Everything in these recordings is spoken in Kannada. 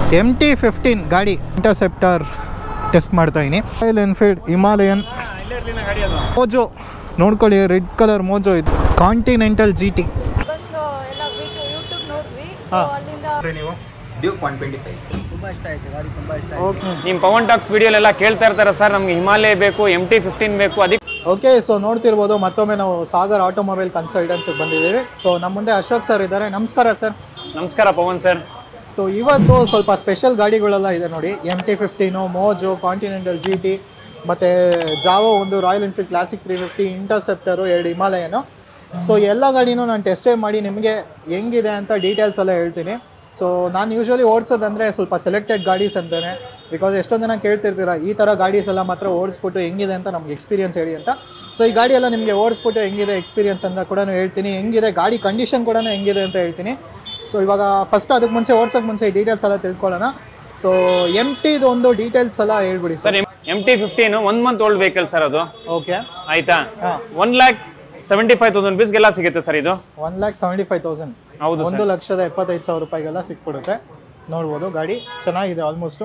ಎಮ್ ಟಿ ಫಿಫ್ಟೀನ್ ಗಾಡಿ ಇಂಟರ್ಸೆಪ್ಟರ್ ಟೆಸ್ಟ್ ಮಾಡ್ತಾ ಇದ್ದೀನಿ ರಾಯಲ್ ಎನ್ಫೀಲ್ಡ್ ಹಿಮಾಲಯನ್ ಮೋಜೋ ನೋಡ್ಕೊಳ್ಳಿ ರೆಡ್ ಕಲರ್ ಮೋಜೋ ಇದು ಕಾಂಟಿನೆಂಟಲ್ ಜಿ ಟಿ ಬಂದು ಎಲ್ಲ ವಿಡಿಯೋ ಯೂಟ್ಯೂಬ್ ನೋಡಿದ್ವಿ ಸೊ ಹಾ. ಅಲ್ಲಿಂದ ನೀವು Duke one twenty five okay ನಿಮ್ಮ ಪವನ್ ಟಾಕ್ಸ್ ವಿಡಿಯೋಲೆಲ್ಲ ಕೇಳ್ತಾ ಇರ್ತಾರೆ ಸರ್ ನಮ್ಗೆ ಹಿಮಾಲಯ ಬೇಕು ಎಮ್ ಟಿ ಫಿಫ್ಟೀನ್ ಬೇಕು ಅದಕ್ಕೆ ಓಕೆ ಸೊ ನೋಡ್ತಿರ್ಬೋದು ಮತ್ತೊಮ್ಮೆ ನಾವು ಸಾಗರ್ ಆಟೋಮೊಬೈಲ್ ಕನ್ಸಲ್ಟೆನ್ಸಿಗೆ ಬಂದಿದ್ದೀವಿ ಸೊ ನಮ್ಮ ಮುಂದೆ ಅಶೋಕ್ ಸರ್ ಇದ್ದಾರೆ ನಮಸ್ಕಾರ ಸರ್ ನಮಸ್ಕಾರ ಪವನ್ ಸರ್ ಸೊ ಇವತ್ತು ಸ್ವಲ್ಪ ಸ್ಪೆಷಲ್ ಗಾಡಿಗಳೆಲ್ಲ ಇದೆ ನೋಡಿ M T fifteen Mojo Continental G T ಮತ್ತು ಜಾವೋ ಒಂದು Royal Enfield classic three fifty interceptor ಎರಡು ಹಿಮಾಲಯನು ಸೊ ಎಲ್ಲ ಗಾಡಿನೂ ನಾನು ಟೆಸ್ಟೇ ಮಾಡಿ ನಿಮಗೆ ಹೆಂಗಿದೆ ಅಂತ ಡೀಟೇಲ್ಸ್ ಎಲ್ಲ ಹೇಳ್ತೀನಿ ಸೊ ನಾನು ಯೂಶ್ವಲಿ ಓಡಿಸೋದಂದರೆ ಸ್ವಲ್ಪ ಸೆಲೆಕ್ಟೆಡ್ ಗಾಡೀಸ್ ಅಂತಾನೆ ಬಿಕಾಸ್ ಎಷ್ಟೊಂದು ಜನ ಕೇಳ್ತಿರ್ತೀರ ಈ ಥರ ಗಾಡೀಸ್ ಎಲ್ಲ ಮಾತ್ರ ಓಡಿಸ್ಬಿಟ್ಟು ಹೆಂಗಿದೆ ಅಂತ ನಮ್ಗೆ ಎಕ್ಸ್ಪೀರಿಯನ್ಸ್ ಹೇಳಿ ಅಂತ ಸೊ ಈ ಗಾಡಿ ಎಲ್ಲ ನಿಮಗೆ ಓಡಿಸ್ಬಿಟ್ಟು ಹೆಂಗಿದೆ ಎಕ್ಸ್ಪೀರಿಯನ್ಸ್ ಅಂತ ಕೂಡ ಹೇಳ್ತೀನಿ ಹೆಂಗಿದೆ ಗಾಡಿ ಕಂಡೀಷನ್ ಕೂಡ ಹೆಂಗಿದೆ ಅಂತ ಹೇಳ್ತೀನಿ ಸೊ ಇವಾಗ ಫಸ್ಟ್ ಅದಕ್ಕೆ ಮುಂಚೆ ಓಡ್ಸೋಕೆ ಮುಂಚೆ ಈ ಡೀಟೇಲ್ಸ್ ಎಲ್ಲ ತಿಳ್ಕೊಳ್ಳೋಣ ಸೊ ಎಮ್ ಟಿದು ಒಂದು ಡೀಟೇಲ್ಸ್ ಎಲ್ಲ ಹೇಳ್ಬಿಡಿ sir sir M T fifteen one month old vehicle sir ಅದು ಓಕೆ ಆಯ್ತಾ ಹಾಂ one lakh seventy five thousand ರುಪೀಸ್ಗೆಲ್ಲ ಸಿಗುತ್ತೆ ಸರ್ ಇದು one lakh seventy five thousand ಹೌದು ಒಂದು ಲಕ್ಷದ ಎಪ್ಪತ್ತೈದು ಸಾವಿರ ರೂಪಾಯಿಗೆಲ್ಲ ಸಿಕ್ಬಿಡುತ್ತೆ ನೋಡ್ಬೋದು ಗಾಡಿ ಚೆನ್ನಾಗಿದೆ ಆಲ್ಮೋಸ್ಟು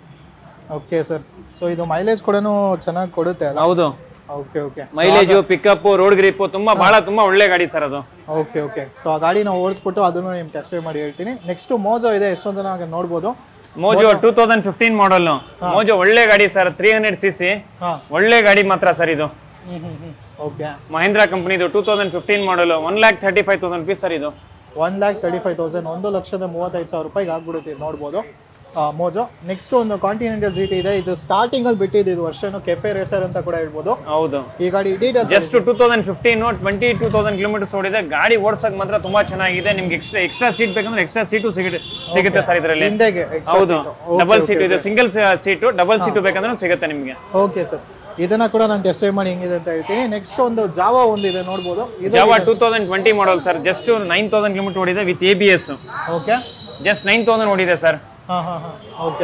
ಓಕೆ ಸರ್ ಸೊ ಇದು ಮೈಲೇಜ್ ಕೂಡ ಚೆನ್ನಾಗಿ ಕೊಡುತ್ತೆ ಅಲ್ಲ ಹೌದು okay okay mileage pickup road grip ತುಂಬಾ ಬಹಳ ತುಂಬಾ ಒಳ್ಳೆ ಗಾಡಿ ಸರ್ ಅದು ಓಕೆ ಓಕೆ ಸೊ ಆ ಗಾಡಿನ ಓಡಿಸ್ಬಿಟ್ಟು ಅದನ್ನು ನಿಮ್ಗೆ ಟೆಸ್ಟ್ ಮಾಡಿ ಹೇಳ್ತೀನಿ ನೆಕ್ಸ್ಟು ಮೋಜೋ ಇದೆ ಎಷ್ಟೊಂದು ಜನ ನೋಡ್ಬೋದು ಮೋಜು ಟೂ ತೌಸಂಡ್ ಫಿಫ್ಟೀನ್ ಮಾಡಲ್ ಮೋಜು ಒಳ್ಳೆ ಗಾಡಿ sir three hundred C C ಹಾಂ ಒಳ್ಳೆ ಗಾಡಿ ಮಾತ್ರ ಸರ್ ಇದು ಹ್ಞೂ ಹ್ಞೂ ಹ್ಞೂ ಓಕೆ ಮಹೇಂದ್ರ ಕಂಪನಿದು two thousand fifteen model one lakh thirty five thousand rupees sir ಇದು one lakh thirty five thousand ಒಂದು ಲಕ್ಷದ ಮೂವತ್ತೈದು ಸಾವಿರ ರೂಪಾಯಿಗೆ ಆಗ್ಬಿಡುತ್ತೆ ಇದು ನೋಡ್ಬೋದು ಆ, ಮೋಜೋ ನೆಕ್ಸ್ಟ್ ಒಂದು ಕಾಂಟಿನೆಂಟಲ್ ಜಿ ಟಿ ಇದೆ ಇದು ಸ್ಟಾರ್ಟಿಂಗಲ್ಲಿ ಬಿಟ್ಟಿದ್ದು ಇದು ವರ್ಷನು ಕೆಫೆ ರೇಸರ್ ಅಂತ ಕೂಡ ಹೇಳ್ಬೋದು ಹೌದು ಈ ಗಾಡಿ details just two thousand fifteen twenty two thousand kilometres ಓಡಿದೆ ಗಾಡಿ ಓಡಿಸಕ್ ಮಾತ್ರ ತುಂಬಾ ಚೆನ್ನಾಗಿದೆ ನಿಮ್ಗೆ ಎಕ್ಸ್ಟ್ರಾ ಎಕ್ಸ್ಟ್ರಾ ಸೀಟ್ ಬೇಕಂದ್ರೆ ಎಕ್ಸ್ಟ್ರಾ ಸೀಟು ಸಿಗುತ್ತೆ ಸಿಗುತ್ತೆ ಸರ್ ಇದರಲ್ಲಿ ಹಿಂದೆಗೆ ಹೌದು ಡಬಲ್ ಸೀಟ್ ಇದೆ ಸಿಂಗಲ್ ಸೀಟು ಡಬಲ್ ಸೀಟು ಬೇಕಂದ್ರೆ ಸಿಗುತ್ತೆ ನಿಮಗೆ ಓಕೆ ಸರ್ ಇದನ್ನ ಕೂಡ ನಾನು ಟೆಸ್ಟ್ ಮಾಡಿ ಹೆಂಗಿದೆ ಅಂತ ಹೇಳ್ತೀನಿ ನೆಕ್ಸ್ಟ್ ಒಂದು ಜಾವಾ ಒಂದಿದೆ ನೋಡ್ಬೋದು ಇದು Jawa two thousand twenty model sir just nine thousand kilometre ಓಡಿದೆ with A B S okay just nine thousand ಓಡಿದೆ ಸರ್ ಹಾಂ ಹಾಂ ಹಾಂ ಓಕೆ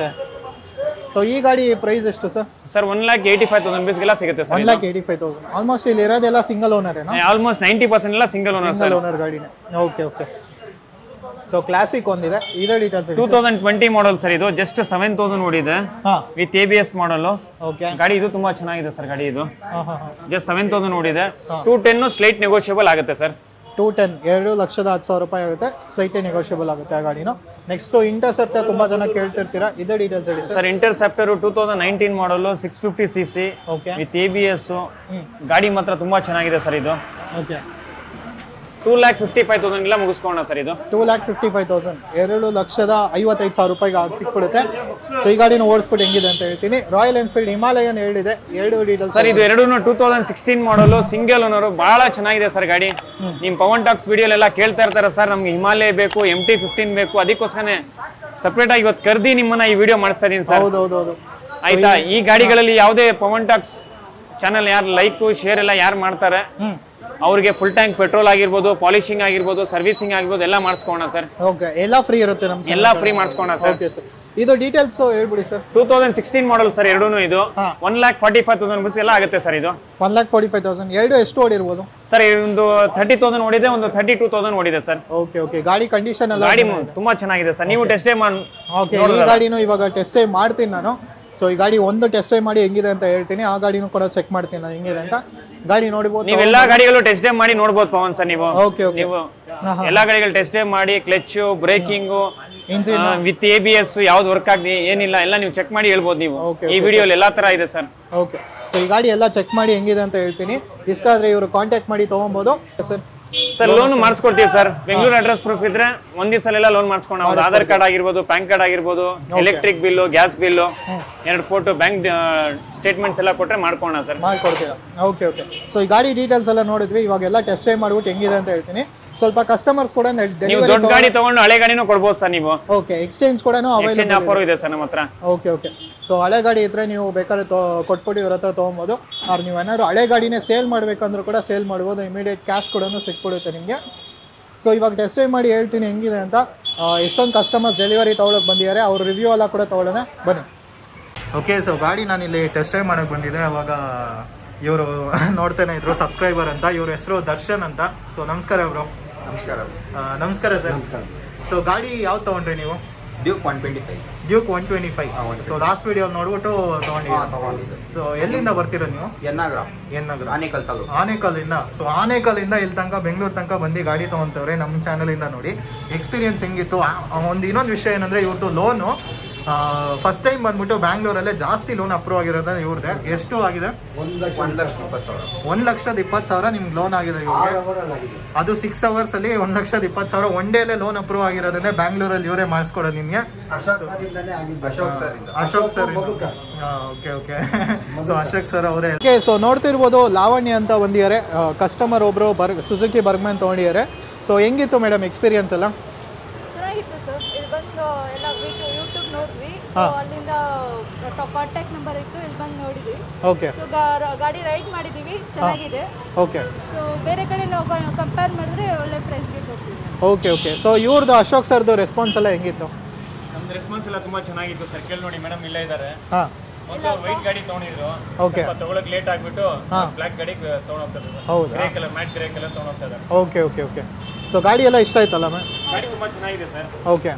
ಸೊ ಈ ಗಾಡಿ ಪ್ರೈಸ್ ಎಷ್ಟು sir sir one lakh eighty five thousand ರುಪೀಸ್ಗೆಲ್ಲ ಸಿಗುತ್ತೆ one sir lakh eighty five thousand almost ಇಲ್ಲಿ ಇರೋದೆಲ್ಲ ಸಿಂಗಲ್ ಓನರೇನಾ ಆಲ್ಮೋಸ್ಟ್ ನೈಂಟಿ ಪರ್ಸೆಂಟ್ ಎಲ್ಲ single owner single sir owner ಗಾಡಿನೇ ಓಕೆ ಓಕೆ ಸೊ ಕ್ಲಾಸಿಕ್ ಒಂದಿದೆ ಇದೇ details two thousand twenty model sir ಇದು ಜಸ್ಟ್ ಸೆವೆನ್ ತೌಸಂಡ್ ಓಡಿದೆ ಹಾಂ with A B S model okay ಗಾಡಿ ಇದು ತುಂಬಾ ಚೆನ್ನಾಗಿದೆ ಸರ್ ಗಾಡಿ ಇದು ಹಾಂ ಹಾಂ ಹಾಂ ಜಸ್ಟ್ ಸೆವೆನ್ ತೌಸಂಡ್ ಓಡಿದೆ ಟೂ ಟೆನ್ ಸ್ಲೈಟ್ ನೆಗೋಷಿಯಬಲ್ ಆಗುತ್ತೆ ಸರ್ ಟೂ ಟೆನ್ ಎರಡು ಲಕ್ಷದ ಹತ್ತು ಸಾವಿರ ರೂಪಾಯಿ ಆಗುತ್ತೆ ಸ್ಲೈಟ್ಲಿ ನೆಗೋಷಿಯಬಲ್ ಆಗುತ್ತೆ ಆ ಗಾಡಿನು ನೆಕ್ಸ್ಟು ಇಂಟರ್ಸೆಪ್ಟರ್ ತುಂಬ ಜನ ಕೇಳ್ತಿರ್ತೀರಾ ಇದೇ ಡೀಟೇಲ್ಸ್ ಹೇಳಿ sir sir interceptor two thousand nineteen ಮಾಡಲು six fifty C C okay with A B S ಗಾಡಿ ಮಾತ್ರ ತುಂಬಾ ಚೆನ್ನಾಗಿದೆ ಸರ್ ಇದು okay two lakh fifty five thousand ಎಲ್ಲ ಮುಗಿಸ್ಕೋಣ ಸರ್ ಇದು two lakh fifty five thousand ಎರಡು ಲಕ್ಷದ ಐವತ್ತೈದು ಸಾವಿರ ರೂಪಾಯಿಗೆ ಆಗಿ ಸಿಕ್ಬಿಡುತ್ತೆ ಸೊ ಈ ಗಾಡಿನ ಓಡಿಸ್ಬಿಟ್ಟು ಹೆಂಗಿದೆ ಅಂತ ಹೇಳ್ತೀನಿ ರಾಯಲ್ ಎನ್ಫೀಲ್ಡ್ ಹಿಮಾಲಯನ್ ಹೇಳಿದೆ ಎರಡು ಡೀಟೇಲ್ಸ್ ಸರ್ ಇದು ಎರಡು ಟೂ ತೌಸಂಡ್ ಸಿಕ್ಸ್ಟೀನ್ ಮಾಡಲು ಸಿಂಗಲ್ ಓನರು ಬಹಳ ಚೆನ್ನಾಗಿದೆ ಸರ್ ಗಾಡಿ ನಿಮ್ಮ ಪವನ್ ಟಾಕ್ಸ್ ವಿಡಿಯೋಲೆಲ್ಲ ಕೇಳ್ತಾ ಇರ್ತಾರೆ ಸರ್ ನಮ್ಗೆ ಹಿಮಾಲಯ ಬೇಕು ಎಮ್ ಟಿ ಫಿಫ್ಟೀನ್ ಬೇಕು ಅದಕ್ಕೋಸ್ಕರನೇ ಸಪ್ರೇಟ್ ಆಗಿ ಇವತ್ತು ಕರ್ದಿ ನಿಮ್ಮನ್ನ ಈ ವಿಡಿಯೋ ಮಾಡಿಸ್ತಾ ಇದೀನಿ ಸರ್ ಹೌದು ಹೌದು ಹೌದು ಆಯ್ತಾ ಈ ಗಾಡಿಗಳಲ್ಲಿ ಯಾವುದೇ ಪವನ್ ಟಾಕ್ಸ್ ಚಾನಲ್ ಯಾರು ಲೈಕು ಶೇರ್ ಎಲ್ಲ ಯಾರು ಮಾಡ್ತಾರೆ ಅವ್ರಿಗೆ ಫುಲ್ ಟ್ಯಾಂಕ್ ಪೆಟ್ರೋಲ್ ಆಗಿರ್ಬೋದು ಪಾಲಿಶಿಂಗ್ ಆಗಿರ್ಬೋದು ಸರ್ವಿಸಿಂಗ್ ಆಗಿರ್ಬೋದು ಎಲ್ಲ ಮಾಡಿಸ್ಕೋಣ ಸರ್ ಓಕೆ ಎಲ್ಲ ಫ್ರೀ ಇರುತ್ತೆ ನಮ್ಮ ಎಲ್ಲ ಫ್ರೀ ಮಾಡಿಸ್ಕೋಣ ಸರ್ ಓಕೆ ಸರ್ ಇದು ಡೀಟೇಲ್ಸ್ ಹೇಳ್ಬಿಡಿ sir two thousand sixteen model sir ಎರಡೂ ಇದು ಹಾ. One lakh forty five thousand rupees ಎಲ್ಲ ಆಗುತ್ತೆ ಸರ್ ಇದು one lakh forty five thousand ಎರಡು ಎಷ್ಟು ಓಡಿರ್ಬೋದು ಸರ್ ಒಂದು ಥರ್ಟಿ ತೌಸಂಡ್ ಓಡಿದೆ ಒಂದು ಥರ್ಟಿ ಟೂ ತೌಸಂಡ್ ಓಡಿದೆ ಸರ್ ಓಕೆ ಓಕೆ ಗಾಡಿ ಕಂಡೀಷನ್ ಎಲ್ಲ ಗಾಡಿ ತುಂಬಾ ಚೆನ್ನಾಗಿದೆ ಸರ್ ನೀವು ಟೆಸ್ಟೇ ಮಾಡಿ ಓಕೆ ಈ ಗಾಡಿನೂ ಇವಾಗ ಟೆಸ್ಟ್ ಟೈಮ್ ಮಾಡ್ತೀನಿ ನಾನು ಸೊ ಈ ಗಾಡಿ ಒಂದು ಟೆಸ್ಟ್ ಟೈಮ್ ಮಾಡಿ ಹೆಂಗಿದೆ ಅಂತ ಹೇಳ್ತೀನಿ ಆ ಗಾಡಿನೂ ಕೂಡ ಚೆಕ್ ಮಾಡ್ತೀನಿ ನಾನು ಹೆಂಗಿದೆ ಅಂತ ಗಾಡಿ ನೋಡ್ಬೋದು ನೀವು ಎಲ್ಲಾ ಗಾಡಿಗಳು ಟೆಸ್ಟ್ ಡೇ ಮಾಡಿ ನೋಡ್ಬೋದು ಪವನ್ ಸರ್ ನೀವು ಓಕೆ ಓಕೆ ನೀವು ಎಲ್ಲಾ ಗಾಡಿಗಳು ಟೆಸ್ಟ್ ಡೇ ಮಾಡಿ clutch braking engine with A B S ಯಾವ್ದು ವರ್ಕ್ ಆಗಿದೆ ಏನಿಲ್ಲ ಎಲ್ಲ ನೀವು ಚೆಕ್ ಮಾಡಿ ಹೇಳ್ಬೋದು ನೀವು Okay, ಈ ವಿಡಿಯೋಲಿ ಎಲ್ಲಾ ತರ ಇದೆ ಸರ್ ಓಕೆ ಸೊ ಈ ಗಾಡಿ ಎಲ್ಲ ಚೆಕ್ ಮಾಡಿ ಹೆಂಗಿದೆ ಅಂತ ಹೇಳ್ತೀನಿ ಇಷ್ಟ ಆದರೆ ಇವರು ಕಾಂಟ್ಯಾಕ್ಟ್ ಮಾಡಿ ತೊಗೊಬೋದು ಸರ್ ಸರ್ ಲೋನ್ ಮಾಡಿಸ್ಕೊಡ್ತೀವಿ ಸರ್ ಬೆಂಗಳೂರು ಅಡ್ರೆಸ್ ಪ್ರೂಫ್ ಇದ್ರೆ ಒಂದ್ ದಿವಸಲೆಲ್ಲ ಲೋನ್ ಮಾಡಿಸ್ಕೊಂಡು ಅವ್ರದ್ದು ಆಧಾರ್ ಕಾರ್ಡ್ ಆಗಿರ್ಬೋದು ಪ್ಯಾನ್ ಕಾರ್ಡ್ ಆಗಿರ್ಬೋದು ಎಲೆಕ್ಟ್ರಿಕ್ ಬಿಲ್ಲು ಗ್ಯಾಸ್ ಬಿಲ್ಲು ಎರಡು ಫೋಟೋ ಬ್ಯಾಂಕ್ ಸ್ಟೇಟ್ಮೆಂಟ್ಸ್ ಎಲ್ಲ ಕೊಟ್ರೆ ಮಾಡ್ಕೋಣ ಸರ್ ಮಾಡ್ಕೊಡ್ತೀರಾ ಓಕೆ ಓಕೆ ಸೊ ಈ ಗಾಡಿ ಡೀಟೇಲ್ಸ್ ಎಲ್ಲ ನೋಡಿದ್ವಿ ಇವಾಗೆಲ್ಲ ಟೆಸ್ಟ್ ಟೈಮ್ ಮಾಡ್ಬಿಟ್ಟು ಹೆಂಗಿದೆ ಅಂತ ಹೇಳ್ತೀನಿ ಸ್ವಲ್ಪ ಕಸ್ಟಮರ್ಸ್ ಕೂಡ ನೀವು ಡೆಲಿವರಿ ದೊಡ್ಡ ಗಾಡಿ ತಗೊಂಡು ಹಳೆ ಗಾಡಿನೂ ಕೊಡ್ಬೋದು ಸರ್ ನೀವು ಓಕೆ ಎಕ್ಸ್ಚೇಂಜ್ ಕೂಡ ಎಕ್ಸ್ಚೇಂಜ್ ಅವೈಲೇಬಲ್ ಆಫರ್ ಇದೆ ಸರ್ ನಮ್ಮ ಹತ್ರ ಓಕೆ ಓಕೆ ಸೊ ಹಳೆ ಗಾಡಿ ಇದ್ರೆ ನೀವು ಬೇಕಾದ್ರೆ ತೊ ಕೊಟ್ಬಿಟ್ಟು ಇವ್ರ ಹತ್ರ ತೊಗೊಬೋದು ಅವ್ರು ನೀವು ಏನಾದ್ರು ಹಳೆ ಗಾಡಿನೇ ಸೇಲ್ ಮಾಡಬೇಕಂದ್ರೂ ಕೂಡ ಸೇಲ್ ಮಾಡ್ಬೋದು ಇಮಿಡಿಯೇಟ್ ಕ್ಯಾಶ್ ಕೂಡ ಸಿಕ್ಬಿಡುತ್ತೆ ನಿಮಗೆ ಸೊ ಇವಾಗ ಟೆಸ್ಟ್ ಟೈಮ್ ಮಾಡಿ ಹೇಳ್ತೀನಿ ಹೆಂಗಿದೆ ಅಂತ ಎಷ್ಟೊಂದು ಕಸ್ಟಮರ್ಸ್ ಡೆಲಿವರಿ ತೊಗೊಳಕ್ಕೆ ಬಂದಿದ್ದಾರೆ ಅವ್ರ ರಿವ್ಯೂ ಎಲ್ಲ ಕೂಡ ತೊಗೊಳ್ಳೋಣ ಬನ್ನಿ ಓಕೆ ಸೊ ಗಾಡಿ ನಾನಿಲ್ಲಿ ಟೆಸ್ಟ್ ಟೈಮ್ ಮಾಡೋಕ್ಕೆ ಬಂದಿದ್ದೆ ಅವಾಗ ಇವರು ನೋಡ್ತಾನೆ ಇದ್ರು ಸಬ್ಸ್ಕ್ರೈಬರ್ ಅಂತ ಇವ್ರ ಹೆಸರು ದರ್ಶನ್ ಅಂತ ಸೊ ನಮಸ್ಕಾರ ಬ್ರೋ ನಮಸ್ಕಾರ ನಮಸ್ಕಾರ ಸರ್ ಸೊ ಗಾಡಿ ಯಾವ್ದು ತೊಗೊಂಡ್ರಿ ನೀವು Duke one twenty five Duke one twenty five ಹಾ, 125. ಸೊ ಲಾಸ್ಟ್ ವಿಡಿಯೋ ನೋಡ್ಬಿಟ್ಟು ತೊಗೊಂಡಿದ್ದೀರಾ ತಗೊಂಡಿದ್ದು ಸೊ ಎಲ್ಲಿಂದ ಬರ್ತೀರಾ ನೀವು ಎನ್ನಾಗ್ರ ಏನ್ ನಗರ ಆನೇಕಲ್ ತಾಲೂಕು ಆನೇಕಲ್ಲಿಂದ ಸೊ ಆನೇಕಲ್ಲಿಂದ ಇಲ್ಲಿ ತನಕ ಬೆಂಗಳೂರು ತನಕ ಬಂದು ಗಾಡಿ ತೊಗೊಂತವ್ರೆ ನಮ್ಮ ಚಾನಲಿಂದ ನೋಡಿ ಎಕ್ಸ್ಪೀರಿಯನ್ಸ್ ಹೆಂಗಿತ್ತು ಒಂದು ಇನ್ನೊಂದು ವಿಷಯ ಏನಂದ್ರೆ ಇವ್ರದ್ದು ಲೋನು ಫಸ್ಟ್ ಟೈಮ್ ಬಂದ್ಬಿಟ್ಟು ಬ್ಯಾಂಗ್ಳೂರಲ್ಲೇ ಜಾಸ್ತಿ ಲೋನ್ ಅಪ್ರೂವ್ ಆಗಿರೋದು ಇವ್ರದ್ದೆ ಎಷ್ಟು ಆಗಿದೆ ಒಂದು ಲಕ್ಷ ಇಪ್ಪತ್ತು ಸಾವಿರ ಒಂದು ಲಕ್ಷದ ಇಪ್ಪತ್ತು ಸಾವಿರ ನಿಮ್ಗೆ ಲೋನ್ ಆಗಿದೆ ಇವ್ರಿಗೆ ಅದು ಸಿಕ್ಸ್ ಅವರ್ಸ್ ಅಲ್ಲಿ ಒಂದು ಲಕ್ಷದ ಇಪ್ಪತ್ತು ಸಾವಿರ ಒನ್ ಡೇಲೆ ಲೋನ್ ಅಪ್ರೂವ್ ಆಗಿರೋದನ್ನೇ ಬ್ಯಾಂಗ್ಳೂರಲ್ಲಿ ಇವರೇ ಮಾಡಿಸ್ಕೊಡೋದು ನಿಮಗೆ ಅಶೋಕ್ ಸರ್ ಇಂದ Ashok sir okay okay so Ashok sir ಅವರೇ ಓಕೆ ಸೊ ನೋಡ್ತಿರ್ಬೋದು ಲಾವಣ್ಯ ಅಂತ ಬಂದಿದ್ದಾರೆ ಕಸ್ಟಮರ್ ಒಬ್ಬರು ಬರ್ ಸುಜುಕಿ ಬರ್ಗ್ಮ್ಯಾನ್ ತೊಗೊಂಡಿದ್ದಾರೆ ಸೊ ಹೆಂಗಿತ್ತು ಮೇಡಮ್ ಎಕ್ಸ್ಪೀರಿಯನ್ಸ್ ಎಲ್ಲ ಚೆನ್ನಾಗಿತ್ತು ಸರ್ ಇಲ್ಲಿ ಬಂದು ಎಲ್ಲ ವೀಡಿಯೋ ಯೂಟ್ಯೂಬ್ ನೋಡಿದ್ವಿ ಸೊ ಹಾ. ಅಲ್ಲಿಂದ ಕಾಂಟ್ಯಾಕ್ಟ್ ನಂಬರ್ ಇತ್ತು ಇಲ್ಲಿ ಬಂದು ನೋಡಿದ್ವಿ ಓಕೆ ಸೊ ಗಾಡಿ ರೈಡ್ ಮಾಡಿದ್ದೀವಿ ಚೆನ್ನಾಗಿದೆ ಓಕೆ ಸೊ ಬೇರೆ ಕಡೆ ನಾವು ಕಂಪೇರ್ ಮಾಡಿದ್ರೆ ಒಳ್ಳೆ ಪ್ರೈಸ್ಗೆ ಕೊಡ್ತೀವಿ ಓಕೆ ಓಕೆ ಸೊ ಇವ್ರದ್ದು ಅಶೋಕ್ ಸರ್ದು ರೆಸ್ಪಾನ್ಸ್ ಎಲ್ಲ ಹೆಂಗಿತ್ತು ನಮ್ದು ರೆಸ್ಪಾನ್ಸ್ ಎಲ್ಲ ತುಂಬಾ ಚೆನ್ನಾಗಿತ್ತು ಸರ್ಕಲ್ ನೋಡಿ ಮೇಡಮ್ ಇಲ್ಲೇ ಇದ್ದಾರೆ ಹಾಂ ಒಂದು ವೈಟ್ ಗಾಡಿ ತಗೊಂಡಿದ್ರು Okay. ಸ್ವಲ್ಪ ತಗೊಳಕ್ ಲೇಟ್ ಆಗ್ಬಿಟ್ಟು ಹಾ. ಬ್ಲಾಕ್ ಗಾಡಿ ತಗೊಂಡೋಗ್ತಾ ಇದ್ದಾರೆ ಹೌದಾ grey colour matte grey colour ತಗೊಂಡೋಗ್ತಾ ಇದ್ದಾರೆ ಓಕೆ ಓಕೆ ಓಕೆ ಸೊ ಗಾಡಿ ಎಲ್ಲ ಇಷ್ಟ ಆಯ್ತಲ್ಲ ಮ್ಯಾಮ್ ಗಾಡಿ ತುಂಬಾ ಚೆನ್ನಾಗಿದೆ ಸರ್ ಓಕೆ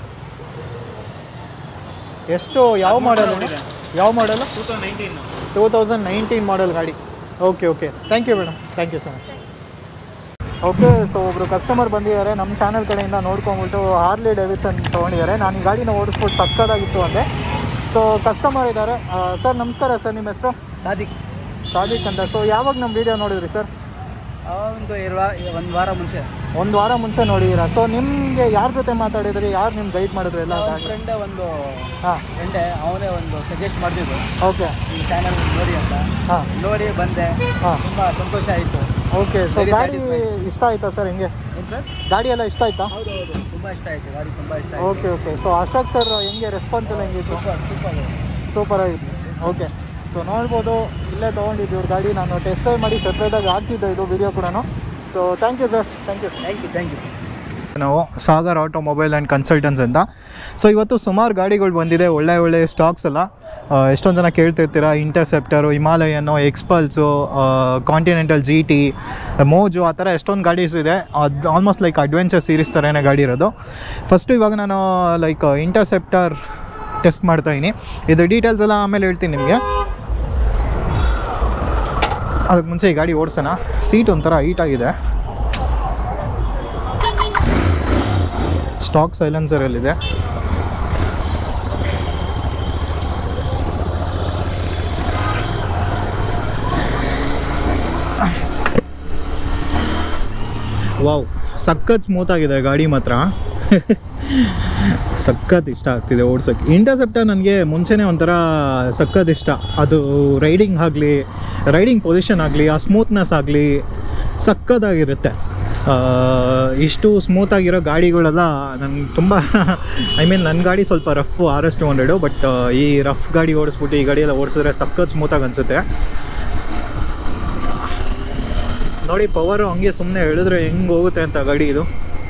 ಎಷ್ಟು ಯಾವ ಮಾಡಲ್ ಯಾವ model two thousand nineteen two thousand nineteen model ಗಾಡಿ okay okay thank you madam thank you so much okay so ಒಬ್ಬರು ಕಸ್ಟಮರ್ ಬಂದಿದ್ದಾರೆ ನಮ್ಮ ಚಾನಲ್ ಕಡೆಯಿಂದ ನೋಡ್ಕೊಂಬಿಟ್ಟು ಹಾರ್ಲಿ ಡೇವಿಡ್ಸನ್ ತೊಗೊಂಡಿದ್ದಾರೆ ನಾನು ಈ ಗಾಡಿನ ಓಡಿಸ್ಬಿಟ್ಟು ಸಕ್ಕದಾಗಿತ್ತು ಅಂದೆ ಸೊ ಕಸ್ಟಮರ್ ಇದ್ದಾರೆ ಸರ್ ನಮಸ್ಕಾರ ಸರ್ ನಿಮ್ಮ ಹೆಸರು ಸಾದಿಕ್ ಸಾದಿಕ್ ಅಂತ ಸೊ ಯಾವಾಗ ನಮ್ಮ ವಿಡಿಯೋ ನೋಡಿದ್ರಿ ಸರ್ ಒಂದು ಇರುವ ಒಂದು ವಾರ ಮುಂಚೆ ಒಂದು ವಾರ ಮುಂಚೆ ನೋಡಿದ್ದೀರಾ ಸೊ ನಿಮಗೆ ಯಾರ ಜೊತೆ ಮಾತಾಡಿದ್ರಿ ಯಾರು ನಿಮ್ಗೆ ಗೈಡ್ ಮಾಡಿದ್ರು ಎಲ್ಲ ಫ್ರೆಂಡೇ ಒಂದು ಹಾಂ ಫ್ರೆಂಡೇ ಅವನೇ ಒಂದು ಸಜೆಸ್ಟ್ ಮಾಡಿದ್ರು ಓಕೆ ಈ ಚಾನಲ್ ನೋಡಿ ಅಂತ ಹಾಂ ನೋಡಿ ಬಂದೆ ಹಾಂ ತುಂಬ ಸಂತೋಷ ಆಯಿತು ಓಕೆ ಸೊ Very ಗಾಡಿ satisfied. ಇಷ್ಟ ಆಯ್ತಾ ಸರ್ ಹೆಂಗೆ ಏನು ಸರ್ ಗಾಡಿ ಎಲ್ಲ ಇಷ್ಟ ಆಯ್ತಾ ಹೌದು ಹೌದು ತುಂಬ ಇಷ್ಟ ಆಯಿತು ಗಾಡಿ ತುಂಬ ಇಷ್ಟ ಆಯಿತು okay okay so Ashok sir ಹೆಂಗೆ ರೆಸ್ಪಾನ್ಸ್ ಎಲ್ಲ ಹೆಂಗಿತ್ತು ಸೂಪರ್ ಸೂಪರ್ ಸೂಪರ್ ಆಗಿತ್ತು ಓಕೆ ಸೊ ನೋಡ್ಬೋದು ಇಲ್ಲೇ ತೊಗೊಂಡಿದ್ದು ಇವ್ರ ಗಾಡಿ ನಾನು ಟೆಸ್ಟ್ ಡ್ರೈವ್ ಮಾಡಿ ಸಪ್ರೇಟಾಗಿ ಹಾಕಿದ್ದೆ ಇದು ವಿಡಿಯೋ ಕೂಡ so thank you sir thank you thank you thank you ನಾವು ಸಾಗರ್ ಆಟೋಮೊಬೈಲ್ ಆ್ಯಂಡ್ ಕನ್ಸಲ್ಟೆನ್ಸ್ ಅಂತ ಸೊ ಇವತ್ತು ಸುಮಾರು ಗಾಡಿಗಳು ಬಂದಿದೆ ಒಳ್ಳೆ ಒಳ್ಳೆ ಸ್ಟಾಕ್ಸ್ ಎಲ್ಲ ಆ, ಎಷ್ಟೊಂದು ಜನ ಕೇಳ್ತಿರ್ತೀರಾ interceptor Himalayan Xpulse Continental G T ಮೋಜು ಆ ಥರ ಎಷ್ಟೊಂದು ಗಾಡೀಸ್ ಇದೆ ಅದು ಆಲ್ಮೋಸ್ಟ್ ಲೈಕ್ ಅಡ್ವೆಂಚರ್ ಸೀರೀಸ್ ಥರನೇ ಗಾಡಿ ಇರೋದು ಫಸ್ಟು ಇವಾಗ ನಾನು ಲೈಕ್ ಇಂಟರ್ಸೆಪ್ಟರ್ ಟೆಸ್ಟ್ ಮಾಡ್ತಾಯಿನಿ ಇದು ಡೀಟೇಲ್ಸ್ ಎಲ್ಲ ಆಮೇಲೆ ಹೇಳ್ತೀನಿ ನಿಮಗೆ ಅದಕ್ಕೆ ಮುಂಚೆ ಈ ಗಾಡಿ ಓಡಿಸೋಣ ಸೀಟ್ ಒಂಥರ ಹೈಟ್ ಆಗಿದೆ ಸ್ಟಾಕ್ ಸೈಲೆನ್ಸರಲ್ಲಿದೆ ವಾವ್ ಸಖತ್ ಸ್ಮೂತ್ ಆಗಿದೆ ಗಾಡಿ ಮಾತ್ರ ಸಖತ್ ಇಷ್ಟ ಆಗ್ತಿದೆ ಓಡ್ಸೋಕ್ಕೆ ಇಂಟರ್ಸೆಪ್ಟರ್ ನನಗೆ ಮುಂಚೆನೇ ಒಂಥರ ಸಖತ್ ಇಷ್ಟ ಅದು ರೈಡಿಂಗ್ ಆಗಲಿ ರೈಡಿಂಗ್ ಪೊಸಿಷನ್ ಆಗಲಿ ಆ ಸ್ಮೂತ್ನೆಸ್ ಆಗಲಿ ಸಖತ್ತಾಗಿರುತ್ತೆ ಆ, ಇಷ್ಟು ಸ್ಮೂತಾಗಿರೋ ಗಾಡಿಗಳೆಲ್ಲ ನನಗೆ ತುಂಬ ಐ ಮೀನ್ ನನ್ನ ಗಾಡಿ ಸ್ವಲ್ಪ rough R S two hundred but ಈ ರಫ್ ಗಾಡಿ ಓಡಿಸ್ಬಿಟ್ಟು ಈ ಗಾಡಿ ಎಲ್ಲ ಓಡಿಸಿದ್ರೆ ಸಖತ್ ಸ್ಮೂತಾಗಿ ಅನಿಸುತ್ತೆ ನೋಡಿ ಪವರು ಹಂಗೆ ಸುಮ್ಮನೆ ಹೇಳಿದ್ರೆ ಹೆಂಗೆ ಹೋಗುತ್ತೆ ಅಂತ ಗಾಡಿ ಇದು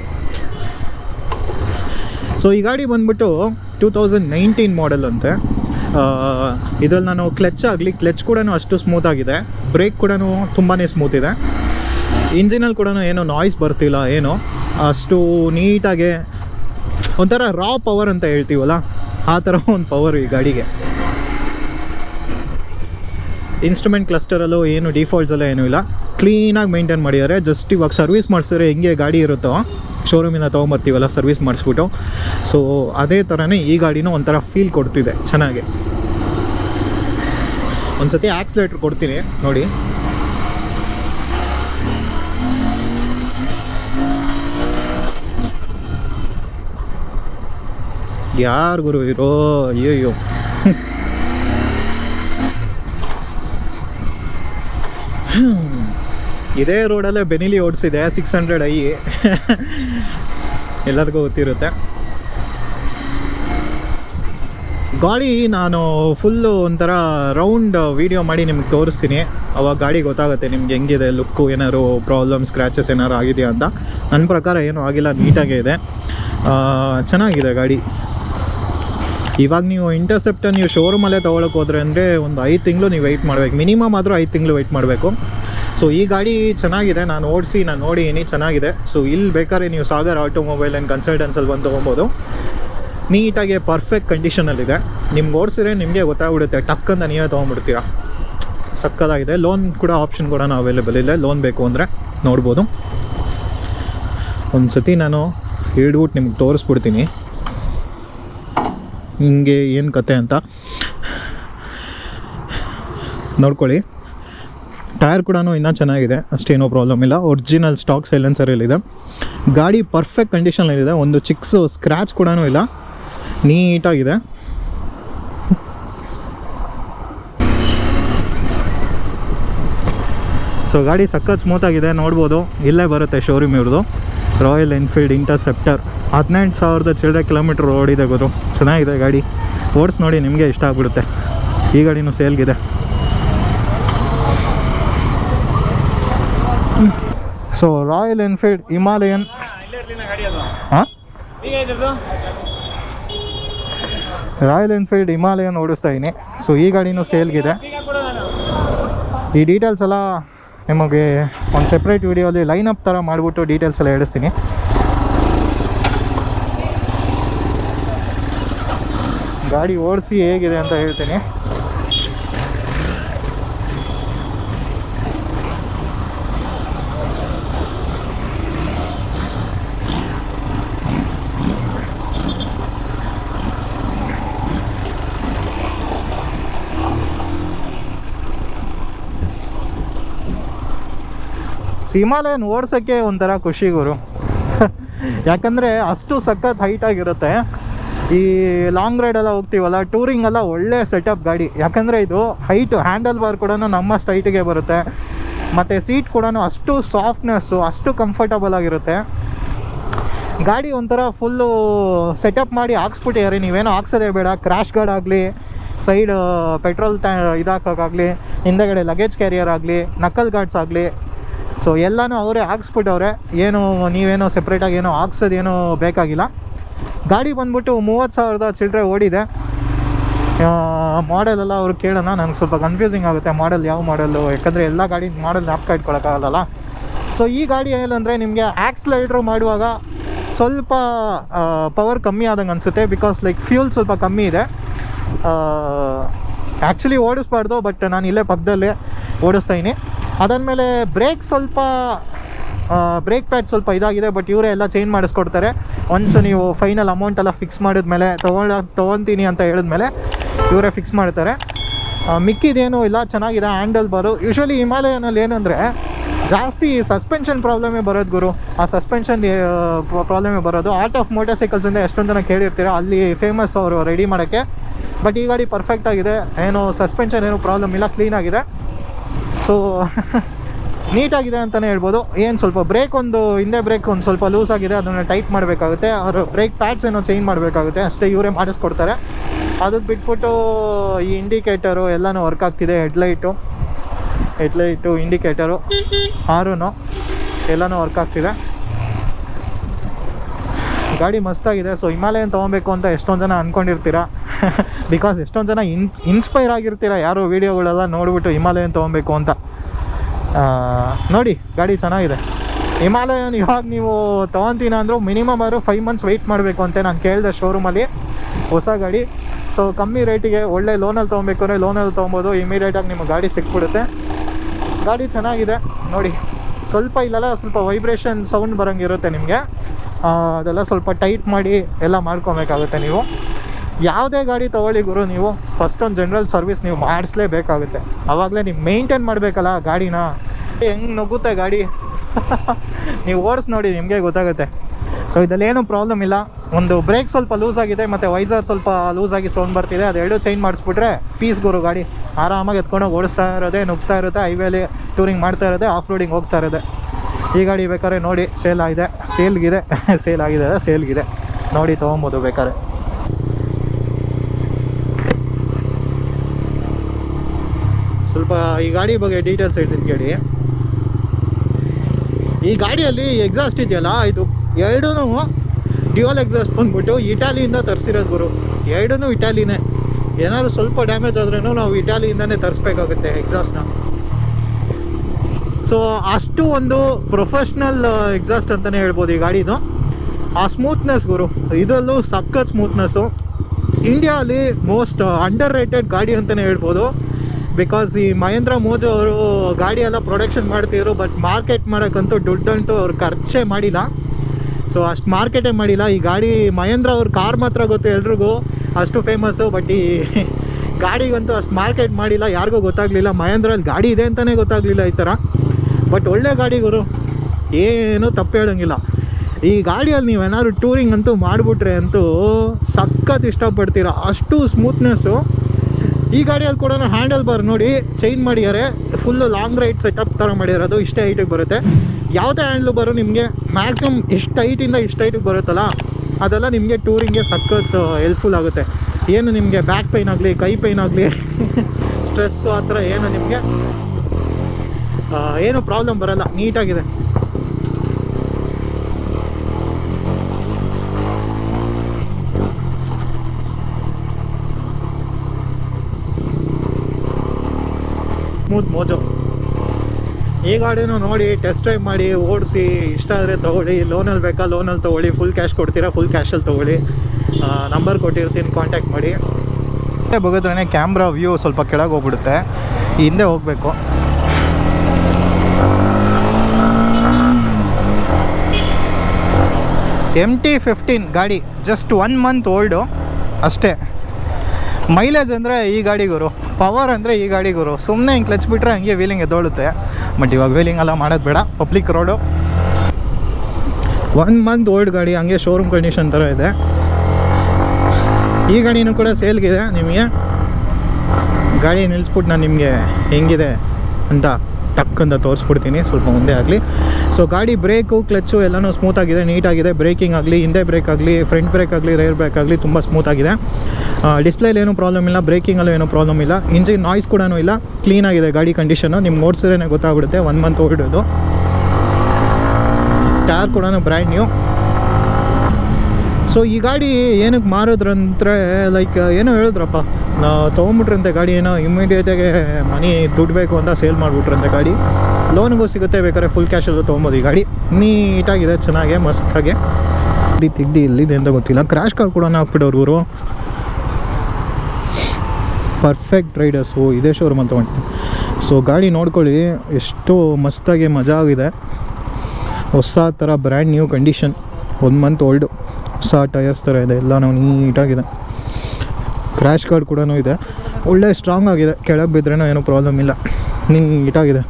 ಸೊ ಈ ಗಾಡಿ ಬಂದ್ಬಿಟ್ಟು ಟೂ ತೌಸಂಡ್ ನೈನ್ಟೀನ್ ಮಾಡೆಲ್ ಅಂತೆ ಇದರಲ್ಲಿ ನಾನು ಕ್ಲಚ್ ಆಗಲಿ ಕ್ಲಚ್ ಕೂಡ ಅಷ್ಟು ಸ್ಮೂತ್ ಆಗಿದೆ ಬ್ರೇಕ್ ಕೂಡ ತುಂಬಾ ಸ್ಮೂತ್ ಇದೆ ಇಂಜಿನಲ್ಲಿ ಕೂಡ ಏನು ನಾಯ್ಸ್ ಬರ್ತಿಲ್ಲ ಏನು ಅಷ್ಟು ನೀಟಾಗೆ ಒಂಥರ ರಾ ಪವರ್ ಅಂತ ಹೇಳ್ತೀವಲ್ಲ ಆ ಥರ ಒಂದು ಪವರ್ ಈ ಗಾಡಿಗೆ ಇನ್ಸ್ಟ್ರೂಮೆಂಟ್ ಕ್ಲಸ್ಟರಲ್ಲೂ ಏನು ಡಿಫಾಲ್ಟ್ಸ್ ಎಲ್ಲ ಏನೂ ಇಲ್ಲ ಕ್ಲೀನಾಗಿ ಮೇಂಟೈನ್ ಮಾಡಿದ್ದಾರೆ ಜಸ್ಟ್ ಇವಾಗ ಸರ್ವಿಸ್ ಮಾಡಿಸಿದ್ರೆ ಹೆಂಗೆ ಗಾಡಿ ಇರುತ್ತೋ ಶೋರೂಮಿಂದ ತೊಗೊಂಬರ್ತೀವಲ್ಲ ಸರ್ವಿಸ್ ಮಾಡಿಸ್ಬಿಟ್ಟು ಸೊ ಅದೇ ಥರನೇ ಈ ಗಾಡಿನೂ ಒಂಥರ ಫೀಲ್ ಕೊಡ್ತಿದೆ ಚೆನ್ನಾಗಿ ಒಂದ್ಸತಿ ಆಕ್ಸಿಲೇಟ್ರ್ ಕೊಡ್ತೀನಿ ನೋಡಿ ಯಾರು ಗುರು ಇರೋ ಅಯ್ಯಯ್ಯೋ ಇದೇ ರೋಡಲ್ಲೇ ಬೆನಿಲಿ ಓಡಿಸಿದೆ ಸಿಕ್ಸ್ ಹಂಡ್ರೆಡ್ ಐ ಎಲ್ಲರಿಗೂ ಗೊತ್ತಿರುತ್ತೆ ಗಾಡಿ ನಾನು ಫುಲ್ಲು ಒಂಥರ ರೌಂಡ್ ವಿಡಿಯೋ ಮಾಡಿ ನಿಮ್ಗೆ ತೋರಿಸ್ತೀನಿ ಅವಾಗ ಗಾಡಿ ಗೊತ್ತಾಗುತ್ತೆ ನಿಮ್ಗೆ ಹೆಂಗಿದೆ ಲುಕ್ಕು ಏನಾದ್ರು ಪ್ರಾಬ್ಲಮ್ ಸ್ಕ್ರ್ಯಾಚಸ್ ಏನಾದ್ರು ಆಗಿದೆಯಾ ಅಂತ ನನ್ನ ಪ್ರಕಾರ ಏನೂ ಆಗಿಲ್ಲ ನೀಟಾಗೇ ಇದೆ ಆ, ಚೆನ್ನಾಗಿದೆ ಗಾಡಿ ಇವಾಗ ನೀವು ಇಂಟರ್ಸೆಪ್ಟರ್ ನೀವು ಶೋರೂಮಲ್ಲೇ ತೊಗೊಳಕ್ಕೆ ಹೋದ್ರೆ ಅಂದರೆ ಒಂದು ಐದು ತಿಂಗಳು ನೀವು ವೆಯ್ಟ್ ಮಾಡಬೇಕು ಮಿನಿಮಮ್ ಆದರೂ ಐದು ತಿಂಗಳು ವೆಯ್ಟ್ ಮಾಡಬೇಕು ಸೊ ಈ ಗಾಡಿ ಚೆನ್ನಾಗಿದೆ ನಾನು ಓಡಿಸಿ ನಾನು ನೋಡಿದ್ದೀನಿ ಚೆನ್ನಾಗಿದೆ ಸೊ ಇಲ್ಲಿ ಬೇಕಾದ್ರೆ ನೀವು ಸಾಗರ್ ಆಟೋಮೊಬೈಲ್ ಆ್ಯಂಡ್ ಕನ್ಸಲ್ಟೆನ್ಸಲ್ಲಿ ಬಂದು ತೊಗೊಬೋದು ನೀಟಾಗಿ ಪರ್ಫೆಕ್ಟ್ ಕಂಡೀಷನಲ್ಲಿದೆ ನಿಮ್ಗೆ ಓಡಿಸಿದ್ರೆ ನಿಮಗೆ ಗೊತ್ತಾಗ್ಬಿಡುತ್ತೆ ಟಕ್ ಅಂತ ನೀವೇ ತೊಗೊಂಡ್ಬಿಡ್ತೀರಾ ಸಕ್ಕದಾಗಿದೆ ಲೋನ್ ಕೂಡ ಆಪ್ಷನ್ ಕೂಡ ಅವೈಲೇಬಲ್ ಇದೆ ಲೋನ್ ಬೇಕು ಅಂದರೆ ನೋಡ್ಬೋದು ಒಂದು ಸತಿ ನಾನು ಹಿಡ್ಬಿಟ್ಟು ನಿಮ್ಗೆ ತೋರಿಸ್ಬಿಡ್ತೀನಿ ಹಿಂಗೆ ಏನು ಕತೆ ಅಂತ ನೋಡ್ಕೊಳ್ಳಿ ಟೈರ್ ಕೂಡ ಇನ್ನೂ ಚೆನ್ನಾಗಿದೆ ಅಷ್ಟೇನೋ ಪ್ರಾಬ್ಲಮ್ ಇಲ್ಲ ಒರಿಜಿನಲ್ ಸ್ಟಾಕ್ ಸೈಲೆನ್ಸರಲ್ಲಿದೆ ಗಾಡಿ ಪರ್ಫೆಕ್ಟ್ ಕಂಡೀಷನಲ್ಲಿದೆ ಒಂದು ಚಿಕ್ಕ ಸ್ಕ್ರ್ಯಾಚ್ ಕೂಡ ಇಲ್ಲ ನೀಟಾಗಿದೆ ಸೊ ಗಾಡಿ ಸಖತ್ ಸ್ಮೂತಾಗಿದೆ ನೋಡ್ಬೋದು ಇಲ್ಲೇ ಬರುತ್ತೆ ಶೋರೂಮ್ ಇವ್ರದ್ದು ರಾಯಲ್ ಎನ್ಫೀಲ್ಡ್ ಇಂಟರ್ಸೆಪ್ಟರ್ ಹದಿನೆಂಟು ಸಾವಿರದ ಚಿಲ್ಲರೆ ಕಿಲೋಮೀಟ್ರ್ ಓಡಿದೆ ಗುರು ಚೆನ್ನಾಗಿದೆ ಗಾಡಿ ಓಡಿಸ್ ನೋಡಿ ನಿಮಗೆ ಇಷ್ಟ ಆಗ್ಬಿಡುತ್ತೆ ಈ ಗಾಡಿನೂ ಸೇಲ್ಗಿದೆ ಸೊ ರಾಯಲ್ ಎನ್ಫೀಲ್ಡ್ ಹಿಮಾಲಯನ್ ಹಾಂ ರಾಯಲ್ ಎನ್ಫೀಲ್ಡ್ ಹಿಮಾಲಯನ್ ಓಡಿಸ್ತಾ ಇದ್ದೀನಿ ಸೊ ಈ ಗಾಡಿನೂ ಸೇಲ್ಗಿದೆ ಈ ಡೀಟೇಲ್ಸ್ ಎಲ್ಲ ನಿಮಗೆ ಒಂದು ಸೆಪ್ರೇಟ್ ವೀಡಿಯೋಲಿ ಲೈನ್ ಅಪ್ ಥರ ಮಾಡಿಬಿಟ್ಟು ಡೀಟೇಲ್ಸ್ ಎಲ್ಲ ಹೇಳಿಸ್ತೀನಿ ಗಾಡಿ ಓಡಿಸಿ ಹೇಗಿದೆ ಅಂತ ಹೇಳ್ತೀನಿ ಹಿಮಾಲಯನ್ ಓಡ್ಸೋಕ್ಕೆ ಒಂಥರ ಖುಷಿ ಗುರು ಯಾಕಂದರೆ ಅಷ್ಟು ಸಖತ್ ಹೈಟಾಗಿರುತ್ತೆ ಈ ಲಾಂಗ್ ರೈಡೆಲ್ಲ ಹೋಗ್ತೀವಲ್ಲ ಟೂರಿಂಗ್ ಎಲ್ಲ ಒಳ್ಳೆ ಸೆಟಪ್ ಗಾಡಿ ಯಾಕಂದರೆ ಇದು ಹೈಟ್ ಹ್ಯಾಂಡಲ್ ಬಾರ್ ಕೂಡ ನಮ್ಮಷ್ಟು ಹೈಟಿಗೆ ಬರುತ್ತೆ ಮತ್ತು ಸೀಟ್ ಕೂಡ ಅಷ್ಟು ಸಾಫ್ಟ್ನೆಸ್ಸು ಅಷ್ಟು ಕಂಫರ್ಟಬಲ್ ಆಗಿರುತ್ತೆ ಗಾಡಿ ಒಂಥರ ಫುಲ್ಲು ಸೆಟಪ್ ಮಾಡಿ ಹಾಕ್ಸ್ಬಿಟ್ಟಿದ್ದಾರೆ ನೀವೇನೋ ಹಾಕ್ಸೋದೇ ಬೇಡ ಕ್ರ್ಯಾಶ್ ಗಾರ್ಡ್ ಆಗಲಿ ಸೈಡ್ ಪೆಟ್ರೋಲ್ ಟ್ಯಾ ಇದಾಕೋಕ್ಕಾಗಲಿ ಹಿಂದೆಗಡೆ ಲಗೇಜ್ ಕ್ಯಾರಿಯರ್ ಆಗಲಿ ನಕಲ್ ಗಾರ್ಡ್ಸ್ ಆಗಲಿ ಸೊ ಎಲ್ಲನೂ ಅವರೇ ಹಾಕ್ಸ್ಬಿಟ್ಟವ್ರೆ ಏನು ನೀವೇನೋ ಸೆಪ್ರೇಟಾಗಿ ಏನೋ ಹಾಕ್ಸೋದೇನೋ ಬೇಕಾಗಿಲ್ಲ ಗಾಡಿ ಬಂದ್ಬಿಟ್ಟು ಮೂವತ್ತು ಸಾವಿರದ ಚಿಲ್ಲರೆ ಓಡಿದೆ ಮಾಡೆಲೆಲ್ಲ ಅವ್ರು ಕೇಳೋಣ ನನಗೆ ಸ್ವಲ್ಪ ಕನ್ಫ್ಯೂಸಿಂಗ್ ಆಗುತ್ತೆ ಮಾಡೆಲ್ ಯಾವ ಮಾಡೆಲ್ಲು ಯಾಕಂದರೆ ಎಲ್ಲ ಗಾಡಿ ಮಾಡೆಲ್ ಜ್ಞಾಪಕ ಇಟ್ಕೊಳಕ್ಕಾಗಲ್ಲ ಸೊ ಈ ಗಾಡಿ ಏನಂದರೆ ನಿಮಗೆ ಆಕ್ಸ್ಲೈಡ್ರು ಮಾಡುವಾಗ ಸ್ವಲ್ಪ ಪವರ್ ಕಮ್ಮಿ ಆದಂಗೆ ಅನಿಸುತ್ತೆ ಬಿಕಾಸ್ ಲೈಕ್ ಫ್ಯೂಲ್ ಸ್ವಲ್ಪ ಕಮ್ಮಿ ಇದೆ ಆ್ಯಕ್ಚುಲಿ ಓಡಿಸ್ಬಾರ್ದು ಬಟ್ ನಾನು ಇಲ್ಲೇ ಪಕ್ಕದಲ್ಲೇ ಓಡಿಸ್ತಾ ಇದ್ದೀನಿ ಅದಾದಮೇಲೆ ಬ್ರೇಕ್ ಸ್ವಲ್ಪ ಬ್ರೇಕ್ ಪ್ಯಾಡ್ ಸ್ವಲ್ಪ ಇದಾಗಿದೆ ಬಟ್ ಇವರೇ ಎಲ್ಲ ಚೇಂಜ್ ಮಾಡಿಸ್ಕೊಡ್ತಾರೆ ಒನ್ಸ್ ನೀವು ಫೈನಲ್ ಅಮೌಂಟ್ ಎಲ್ಲ ಫಿಕ್ಸ್ ಮಾಡಿದ್ಮೇಲೆ ತೊಗೊಳ ತೊಗೊತೀನಿ ಅಂತ ಹೇಳಿದ್ಮೇಲೆ ಇವರೇ ಫಿಕ್ಸ್ ಮಾಡ್ತಾರೆ ಆ, ಮಿಕ್ಕಿದೇನೂ ಇಲ್ಲ ಚೆನ್ನಾಗಿದೆ ಹ್ಯಾಂಡಲ್ ಬಾರು ಯೂಶ್ವಲಿ ಹಿಮಾಲಯನಲ್ಲಿ ಏನಂದರೆ ಜಾಸ್ತಿ ಸಸ್ಪೆನ್ಷನ್ ಪ್ರಾಬ್ಲಮೇ ಬರೋದು ಗುರು ಆ ಸಸ್ಪೆನ್ಷನ್ ಪ್ರಾಬ್ಲಮೇ ಬರೋದು ಆರ್ಟ್ ಆಫ್ ಮೋಟರ್ ಸೈಕಲ್ಸಿಂದ ಎಷ್ಟೊಂದು ಜನ ಕೇಳಿರ್ತೀರ ಅಲ್ಲಿ ಫೇಮಸ್ ಅವರು ರೆಡಿ ಮಾಡೋಕ್ಕೆ ಬಟ್ ಈ ಗಾಡಿ ಪರ್ಫೆಕ್ಟ್ ಆಗಿದೆ ಏನು ಸಸ್ಪೆನ್ಷನ್ ಏನು ಪ್ರಾಬ್ಲಮ್ ಇಲ್ಲ ಕ್ಲೀನಾಗಿದೆ ಸೊ ನೀಟಾಗಿದೆ ಅಂತಲೇ ಹೇಳ್ಬೋದು ಏನು ಸ್ವಲ್ಪ ಬ್ರೇಕ್ ಒಂದು ಹಿಂದೆ ಬ್ರೇಕ್ ಒಂದು ಸ್ವಲ್ಪ ಲೂಸ್ ಆಗಿದೆ ಅದನ್ನು ಟೈಟ್ ಮಾಡಬೇಕಾಗುತ್ತೆ ಅವರು ಬ್ರೇಕ್ ಪ್ಯಾಡ್ಸ್ ಏನೋ ಚೇಂಜ್ ಮಾಡಬೇಕಾಗುತ್ತೆ ಅಷ್ಟೇ ಇವರೇ ಮಾಡಿಸ್ಕೊಡ್ತಾರೆ ಅದಕ್ಕೆ ಬಿಟ್ಬಿಟ್ಟು ಈ ಇಂಡಿಕೇಟರು ಎಲ್ಲನೂ ವರ್ಕ್ ಆಗ್ತಿದೆ ಹೆಡ್ಲೈಟು ಹೆಡ್ಲೈಟು ಇಂಡಿಕೇಟರು ಹಾರೂ ಎಲ್ಲನೂ ವರ್ಕ್ ಆಗ್ತಿದೆ ಗಾಡಿ ಮಸ್ತಾಗಿದೆ ಸೊ ಹಿಮಾಲಯನ್ ತೊಗೊಬೇಕು ಅಂತ ಎಷ್ಟೊಂದು ಜನ ಅಂದ್ಕೊಂಡಿರ್ತೀರ ಬಿಕಾಸ್ ಎಷ್ಟೊಂದು ಜನ ಇನ್ ಇನ್ಸ್ಪೈರ್ ಆಗಿರ್ತೀರ ಯಾರೋ ವೀಡಿಯೋಗಳೆಲ್ಲ ನೋಡಿಬಿಟ್ಟು ಹಿಮಾಲಯನ್ ತೊಗೊಬೇಕು ಅಂತ ಆ, ನೋಡಿ ಗಾಡಿ ಚೆನ್ನಾಗಿದೆ ಹಿಮಾಲಯನ್ ಇವಾಗ ನೀವು ತೊಗೊತೀನ ಅಂದರೂ ಮಿನಿಮಮ್ ಆದರೂ ಫೈವ್ ಮಂತ್ಸ್ ವೆಯ್ಟ್ ಮಾಡಬೇಕು ಅಂತ ನಾನು ಕೇಳಿದೆ ಶೋರೂಮಲ್ಲಿ ಹೊಸ ಗಾಡಿ ಸೊ ಕಮ್ಮಿ ರೇಟಿಗೆ ಒಳ್ಳೆ ಲೋನಲ್ಲಿ ತೊಗೊಬೇಕು ಅಂದರೆ ಲೋನಲ್ಲಿ ತೊಗೊಬೋದು ಇಮಿಡಿಯೇಟಾಗಿ ನಿಮಗೆ ಗಾಡಿ ಸಿಕ್ಬಿಡುತ್ತೆ ಗಾಡಿ ಚೆನ್ನಾಗಿದೆ ನೋಡಿ ಸ್ವಲ್ಪ ಇಲ್ಲೆಲ್ಲ ಸ್ವಲ್ಪ ವೈಬ್ರೇಷನ್ ಸೌಂಡ್ ಬರೋಂಗಿರುತ್ತೆ ನಿಮಗೆ ಅದೆಲ್ಲ ಸ್ವಲ್ಪ ಟೈಟ್ ಮಾಡಿ ಎಲ್ಲ ಮಾಡ್ಕೊಬೇಕಾಗುತ್ತೆ ನೀವು ಯಾವುದೇ ಗಾಡಿ ತೊಗೊಳ್ಳಿ ಗುರು ನೀವು ಫಸ್ಟ್ ಒಂದು ಜನರಲ್ ಸರ್ವಿಸ್ ನೀವು ಮಾಡಿಸ್ಲೇಬೇಕಾಗುತ್ತೆ ಆವಾಗಲೇ ನೀವು ಮೇಂಟೈನ್ ಮಾಡಬೇಕಲ್ಲ ಗಾಡಿನ ಹೆಂಗೆ ನುಗ್ಗುತ್ತೆ ಗಾಡಿ ನೀವು ಓಡಿಸ್ ನೋಡಿ ನಿಮಗೆ ಗೊತ್ತಾಗುತ್ತೆ ಸೊ ಇದರಲ್ಲೇನು ಪ್ರಾಬ್ಲಮ್ ಇಲ್ಲ ಒಂದು ಬ್ರೇಕ್ ಸ್ವಲ್ಪ ಲೂಸ್ ಆಗಿದೆ ಮತ್ತು ವೈಸರ್ ಸ್ವಲ್ಪ ಲೂಸ್ ಆಗಿ ಸೌಂಡ್ ಬರ್ತಿದೆ ಅದೆರಡು ಚೇಂಜ್ ಮಾಡಿಸ್ಬಿಟ್ರೆ ಪೀಸ್ ಗುರು ಗಾಡಿ ಆರಾಮಾಗಿ ಎತ್ಕೊಂಡೋಗಿ ಓಡಿಸ್ತಾ ಇರೋದೆ ನುಗ್ತಾ ಇರುತ್ತೆ ಹೈವೇಲಿ ಟೂರಿಂಗ್ ಮಾಡ್ತಾ ಇರೋದೆ ಆಫ್ ರೋಡಿಂಗ್ ಹೋಗ್ತಾ ಇರೋದೆ ಈ ಗಾಡಿ ಬೇಕಾದ್ರೆ ನೋಡಿ ಸೇಲ್ ಆಗಿದೆ ಸೇಲ್ಗಿದೆ ಸೇಲ್ ಆಗಿದೆ ಸೇಲ್ಗಿದೆ ನೋಡಿ ತೊಗೊಬೋದು ಬೇಕಾದ್ರೆ ಸ್ವಲ್ಪ ಈ ಗಾಡಿ ಬಗ್ಗೆ ಡೀಟೇಲ್ಸ್ ಹೇಳ್ತೀನಿ ಕೇಳಿ ಈ ಗಾಡಿಯಲ್ಲಿ ಎಕ್ಸಾಸ್ಟ್ ಇದೆಯಲ್ಲ ಇದು ಎರಡೂ ಡ್ಯೂಯಲ್ ಎಕ್ಸಾಸ್ಟ್ ಬಂದ್ಬಿಟ್ಟು ಇಟಾಲಿಯಿಂದ ತರಿಸಿರೋದು ಗುರು ಎರಡೂ ಇಟಾಲಿನೇ ಏನಾದ್ರು ಸ್ವಲ್ಪ ಡ್ಯಾಮೇಜ್ ಆದ್ರೂ ನಾವು ಇಟಾಲಿಯಿಂದನೇ ತರಿಸ್ಬೇಕಾಗುತ್ತೆ ಎಕ್ಸಾಸ್ಟ್ನ ಸೊ ಅಷ್ಟು ಒಂದು ಪ್ರೊಫೆಷ್ನಲ್ ಎಕ್ಸಾಸ್ಟ್ ಅಂತಲೇ ಹೇಳ್ಬೋದು ಈ ಗಾಡಿದು ಆ ಸ್ಮೂತ್ನೆಸ್ ಗುರು ಇದರಲ್ಲೂ ಸಖತ್ ಸ್ಮೂತ್ನೆಸ್ಸು ಇಂಡಿಯಾಲಿ ಮೋಸ್ಟ್ ಅಂಡರ್ ರೇಟೆಡ್ ಗಾಡಿ ಅಂತಲೇ ಹೇಳ್ಬೋದು ಬಿಕಾಸ್ ಈ ಮಹೇಂದ್ರ ಮೋಜೋ ಅವರು ಗಾಡಿ ಎಲ್ಲ ಪ್ರೊಡಕ್ಷನ್ ಮಾಡ್ತಿದ್ರು ಬಟ್ ಮಾರ್ಕೆಟ್ ಮಾಡೋಕ್ಕಂತೂ ದುಡ್ಡಂತೂ ಅವ್ರು ಖರ್ಚೇ ಮಾಡಿಲ್ಲ ಸೊ ಅಷ್ಟು ಮಾರ್ಕೆಟೇ ಮಾಡಿಲ್ಲ ಈ ಗಾಡಿ ಮಹೇಂದ್ರ ಅವ್ರ ಕಾರ್ ಮಾತ್ರ ಗೊತ್ತು ಎಲ್ರಿಗೂ ಅಷ್ಟು ಫೇಮಸ್ಸು ಬಟ್ ಈ ಗಾಡಿಗಂತೂ ಅಷ್ಟು ಮಾರ್ಕೆಟ್ ಮಾಡಿಲ್ಲ ಯಾರಿಗೂ ಗೊತ್ತಾಗಲಿಲ್ಲ ಮಹೇಂದ್ರಲ್ಲಿ ಗಾಡಿ ಇದೆ ಅಂತಲೇ ಗೊತ್ತಾಗಲಿಲ್ಲ ಈ ಥರ ಬಟ್ ಒಳ್ಳೆ ಗಾಡಿ ಗುರು ಏನೂ ತಪ್ಪು ಹೇಳೋಂಗಿಲ್ಲ ಈ ಗಾಡಿಯಲ್ಲಿ ನೀವೇನಾದ್ರು ಟೂರಿಂಗ್ ಅಂತೂ ಮಾಡಿಬಿಟ್ರೆ ಅಂತೂ ಸಖತ್ ಇಷ್ಟಪಡ್ತೀರಾ ಅಷ್ಟು ಸ್ಮೂತ್ನೆಸ್ಸು ಈ ಗಾಡಿಯಲ್ಲಿ ಕೂಡ ಹ್ಯಾಂಡಲ್ ಬಾರ್ ನೋಡಿ ಚೈನ್ ಮಾಡಿದ್ದಾರೆ ಫುಲ್ಲು ಲಾಂಗ್ ರೈಡ್ ಸೆಟಪ್ ಥರ ಮಾಡಿರೋದು ಇಷ್ಟೇ ಹೈಟಿಗೆ ಬರುತ್ತೆ ಯಾವುದೇ ಹ್ಯಾಂಡ್ಲು ಬಾರು ನಿಮಗೆ ಮ್ಯಾಕ್ಸಿಮಮ್ ಇಷ್ಟು ಹೈಟಿಂದ ಇಷ್ಟು ಹೈಟಿಗೆ ಬರುತ್ತಲ್ಲ ಅದೆಲ್ಲ ನಿಮಗೆ ಟೂರಿಂಗ್ಗೆ ಸಖತ್ ಹೆಲ್ಪ್ಫುಲ್ ಆಗುತ್ತೆ ಏನು ನಿಮಗೆ ಬ್ಯಾಕ್ ಪೈನ್ ಆಗಲಿ ಕೈ ಪೈನ್ ಆಗಲಿ ಸ್ಟ್ರೆಸ್ಸು ಆ ಥರ ಏನು ನಿಮಗೆ ಏನು ಪ್ರಾಬ್ಲಮ್ ಬರಲ್ಲ ನೀಟಾಗಿದೆ ಸ್ಮೂತ್ ಮೋಜೋ ಈ ಗಾಡಿನೂ ನೋಡಿ ಟೆಸ್ಟ್ ಡ್ರೈವ್ ಮಾಡಿ ಓಡಿಸಿ ಇಷ್ಟ ಆದರೆ ತೊಗೊಳ್ಳಿ ಲೋನಲ್ಲಿ ಬೇಕಾ ಲೋನಲ್ಲಿ ತೊಗೊಳ್ಳಿ ಫುಲ್ ಕ್ಯಾಶ್ ಕೊಡ್ತೀರಾ ಫುಲ್ ಕ್ಯಾಶಲ್ಲಿ ತೊಗೊಳ್ಳಿ ನಂಬರ್ ಕೊಟ್ಟಿರ್ತೀನಿ ಕಾಂಟ್ಯಾಕ್ಟ್ ಮಾಡಿ ಬಗದ್ರೇ ಕ್ಯಾಮ್ರಾ ವ್ಯೂ ಸ್ವಲ್ಪ ಕೆಳಗೆ ಹೋಗ್ಬಿಡುತ್ತೆ ಹಿಂದೆ ಹೋಗಬೇಕು ಎಮ್ ಟಿ ಫಿಫ್ಟೀನ್ ಗಾಡಿ ಜಸ್ಟ್ ಒನ್ ಮಂತ್ ಓಲ್ಡು ಅಷ್ಟೇ ಮೈಲೇಜ್ ಅಂದರೆ ಈ ಗಾಡಿ ಗುರು ಪವರ್ ಅಂದರೆ ಈ ಗಾಡಿ ಗುರು ಸುಮ್ಮನೆ ಹಿಂಗೆ ಕ್ಲಚ್ ಬಿಟ್ಟರೆ ಹಂಗೆ ವೀಲಿಂಗ್ ಎದ್ದೋಳುತ್ತೆ ಬಟ್ ಇವಾಗ ವೀಲಿಂಗ್ ಎಲ್ಲ ಮಾಡೋದು ಬೇಡ public road one month old ಗಾಡಿ ಹಂಗೆ ಶೋರೂಮ್ ಕಂಡೀಷನ್ ಥರ ಇದೆ ಈ ಗಾಡಿನೂ ಕೂಡ ಸೇಲ್ಗಿದೆ ನಿಮಗೆ ಗಾಡಿ ನಿಲ್ಲಿಸ್ಬಿಟ್ಟು ನಾನು ನಿಮಗೆ ಹೆಂಗಿದೆ ಅಂತ ಟಕ್ ಅಂತ ತೋರಿಸ್ಬಿಡ್ತೀನಿ ಸ್ವಲ್ಪ ಮುಂದೆ ಆಗಲಿ ಸೊ ಗಾಡಿ ಬ್ರೇಕು ಕ್ಲಚ್ಚು ಎಲ್ಲನೂ ಸ್ಮೂತಾಗಿದೆ ನೀಟಾಗಿದೆ ಬ್ರೇಕಿಂಗ್ ಆಗಲಿ ಹಿಂದೆ ಬ್ರೇಕ್ ಆಗಲಿ ಫ್ರಂಟ್ ಬ್ರೇಕ್ ಆಗಲಿ ರೇರ್ ಬ್ರೇಕ್ ಆಗಲಿ ತುಂಬ ಸ್ಮೂತಾಗಿದೆ ಡಿಸ್ಪ್ಲೇಲಿ ಏನೂ ಪ್ರಾಬ್ಲಮ್ ಇಲ್ಲ ಬ್ರೇಕಿಂಗಲ್ಲೂ ಏನೂ ಪ್ರಾಬ್ಲಮ್ ಇಲ್ಲ ಇಂಜಿನ್ ನಾಯ್ಸ್ ಕೂಡ ಇಲ್ಲ ಕ್ಲೀನಾಗಿದೆ ಗಾಡಿ ಕಂಡೀಷನು ನಿಮ್ಗೆ ಓಡಿಸಿದ್ರೇ ಗೊತ್ತಾಗ್ಬಿಡುತ್ತೆ ಒನ್ ಮಂತ್ ಓಡಿಡೋದು ಟೈರ್ ಕೂಡ ಬ್ರ್ಯಾಂಡ್ ನ್ಯೂ ಸೊ ಈ ಗಾಡಿ ಏನಕ್ಕೆ ಮಾರಿದ್ರಂದ್ರೆ ಲೈಕ್ ಏನೋ ಹೇಳಿದ್ರಪ್ಪ ನಾ ತೊಗೊಂಬಿಟ್ರಂತೆ ಗಾಡಿ ಏನೋ ಇಮಿಡಿಯೇಟಾಗಿ ಮನಿ ದುಡ್ಡು ಬೇಕು ಅಂತ ಸೇಲ್ ಮಾಡಿಬಿಟ್ರಂತೆ ಗಾಡಿ ಲೋನ್ಗೂ ಸಿಗುತ್ತೆ ಬೇಕಾದ್ರೆ ಫುಲ್ ಕ್ಯಾಶಲ್ಲೂ ತೊಗೊಬೋದು ಈ ಗಾಡಿ ನೀಟಾಗಿದೆ ಚೆನ್ನಾಗೆ ಮಸ್ತಾಗೆ ಇದು ತೆಗ್ದು ಎಲ್ಲಿದೆ ಅಂತ ಗೊತ್ತಿಲ್ಲ ಕ್ರ್ಯಾಶ್ ಕಾರ್ ಕೂಡ ಹಾಕ್ಬಿಡೋರು ಇವರು ಪರ್ಫೆಕ್ಟ್ ರೈಡರ್ಸು ಇದೇ ಶೋರೂಮ್ ಅಂತ ಹೊಂಟು ಸೊ ಗಾಡಿ ನೋಡ್ಕೊಳ್ಳಿ ಎಷ್ಟು ಮಸ್ತಾಗಿ ಮಜಾ ಆಗಿದೆ ಹೊಸ ಥರ ಬ್ರ್ಯಾಂಡ್ ನ್ಯೂ ಕಂಡೀಷನ್ ಒಂದು ಮಂತ್ ಓಲ್ಡು ಹೊಸ ಟಯರ್ಸ್ ಥರ ಇದೆ ಎಲ್ಲ ನಾವು ನೀಟಾಗಿದೆ ಕ್ರ್ಯಾಶ್ ಕಾರ್ಡ್ ಕೂಡ ಇದೆ ಒಳ್ಳೆ ಸ್ಟ್ರಾಂಗ್ ಆಗಿದೆ ಕೆಳಗೆ ಬಿದ್ರೇನೋ ಏನೂ ಪ್ರಾಬ್ಲಮ್ ಇಲ್ಲ ನೀಟಾಗಿದೆ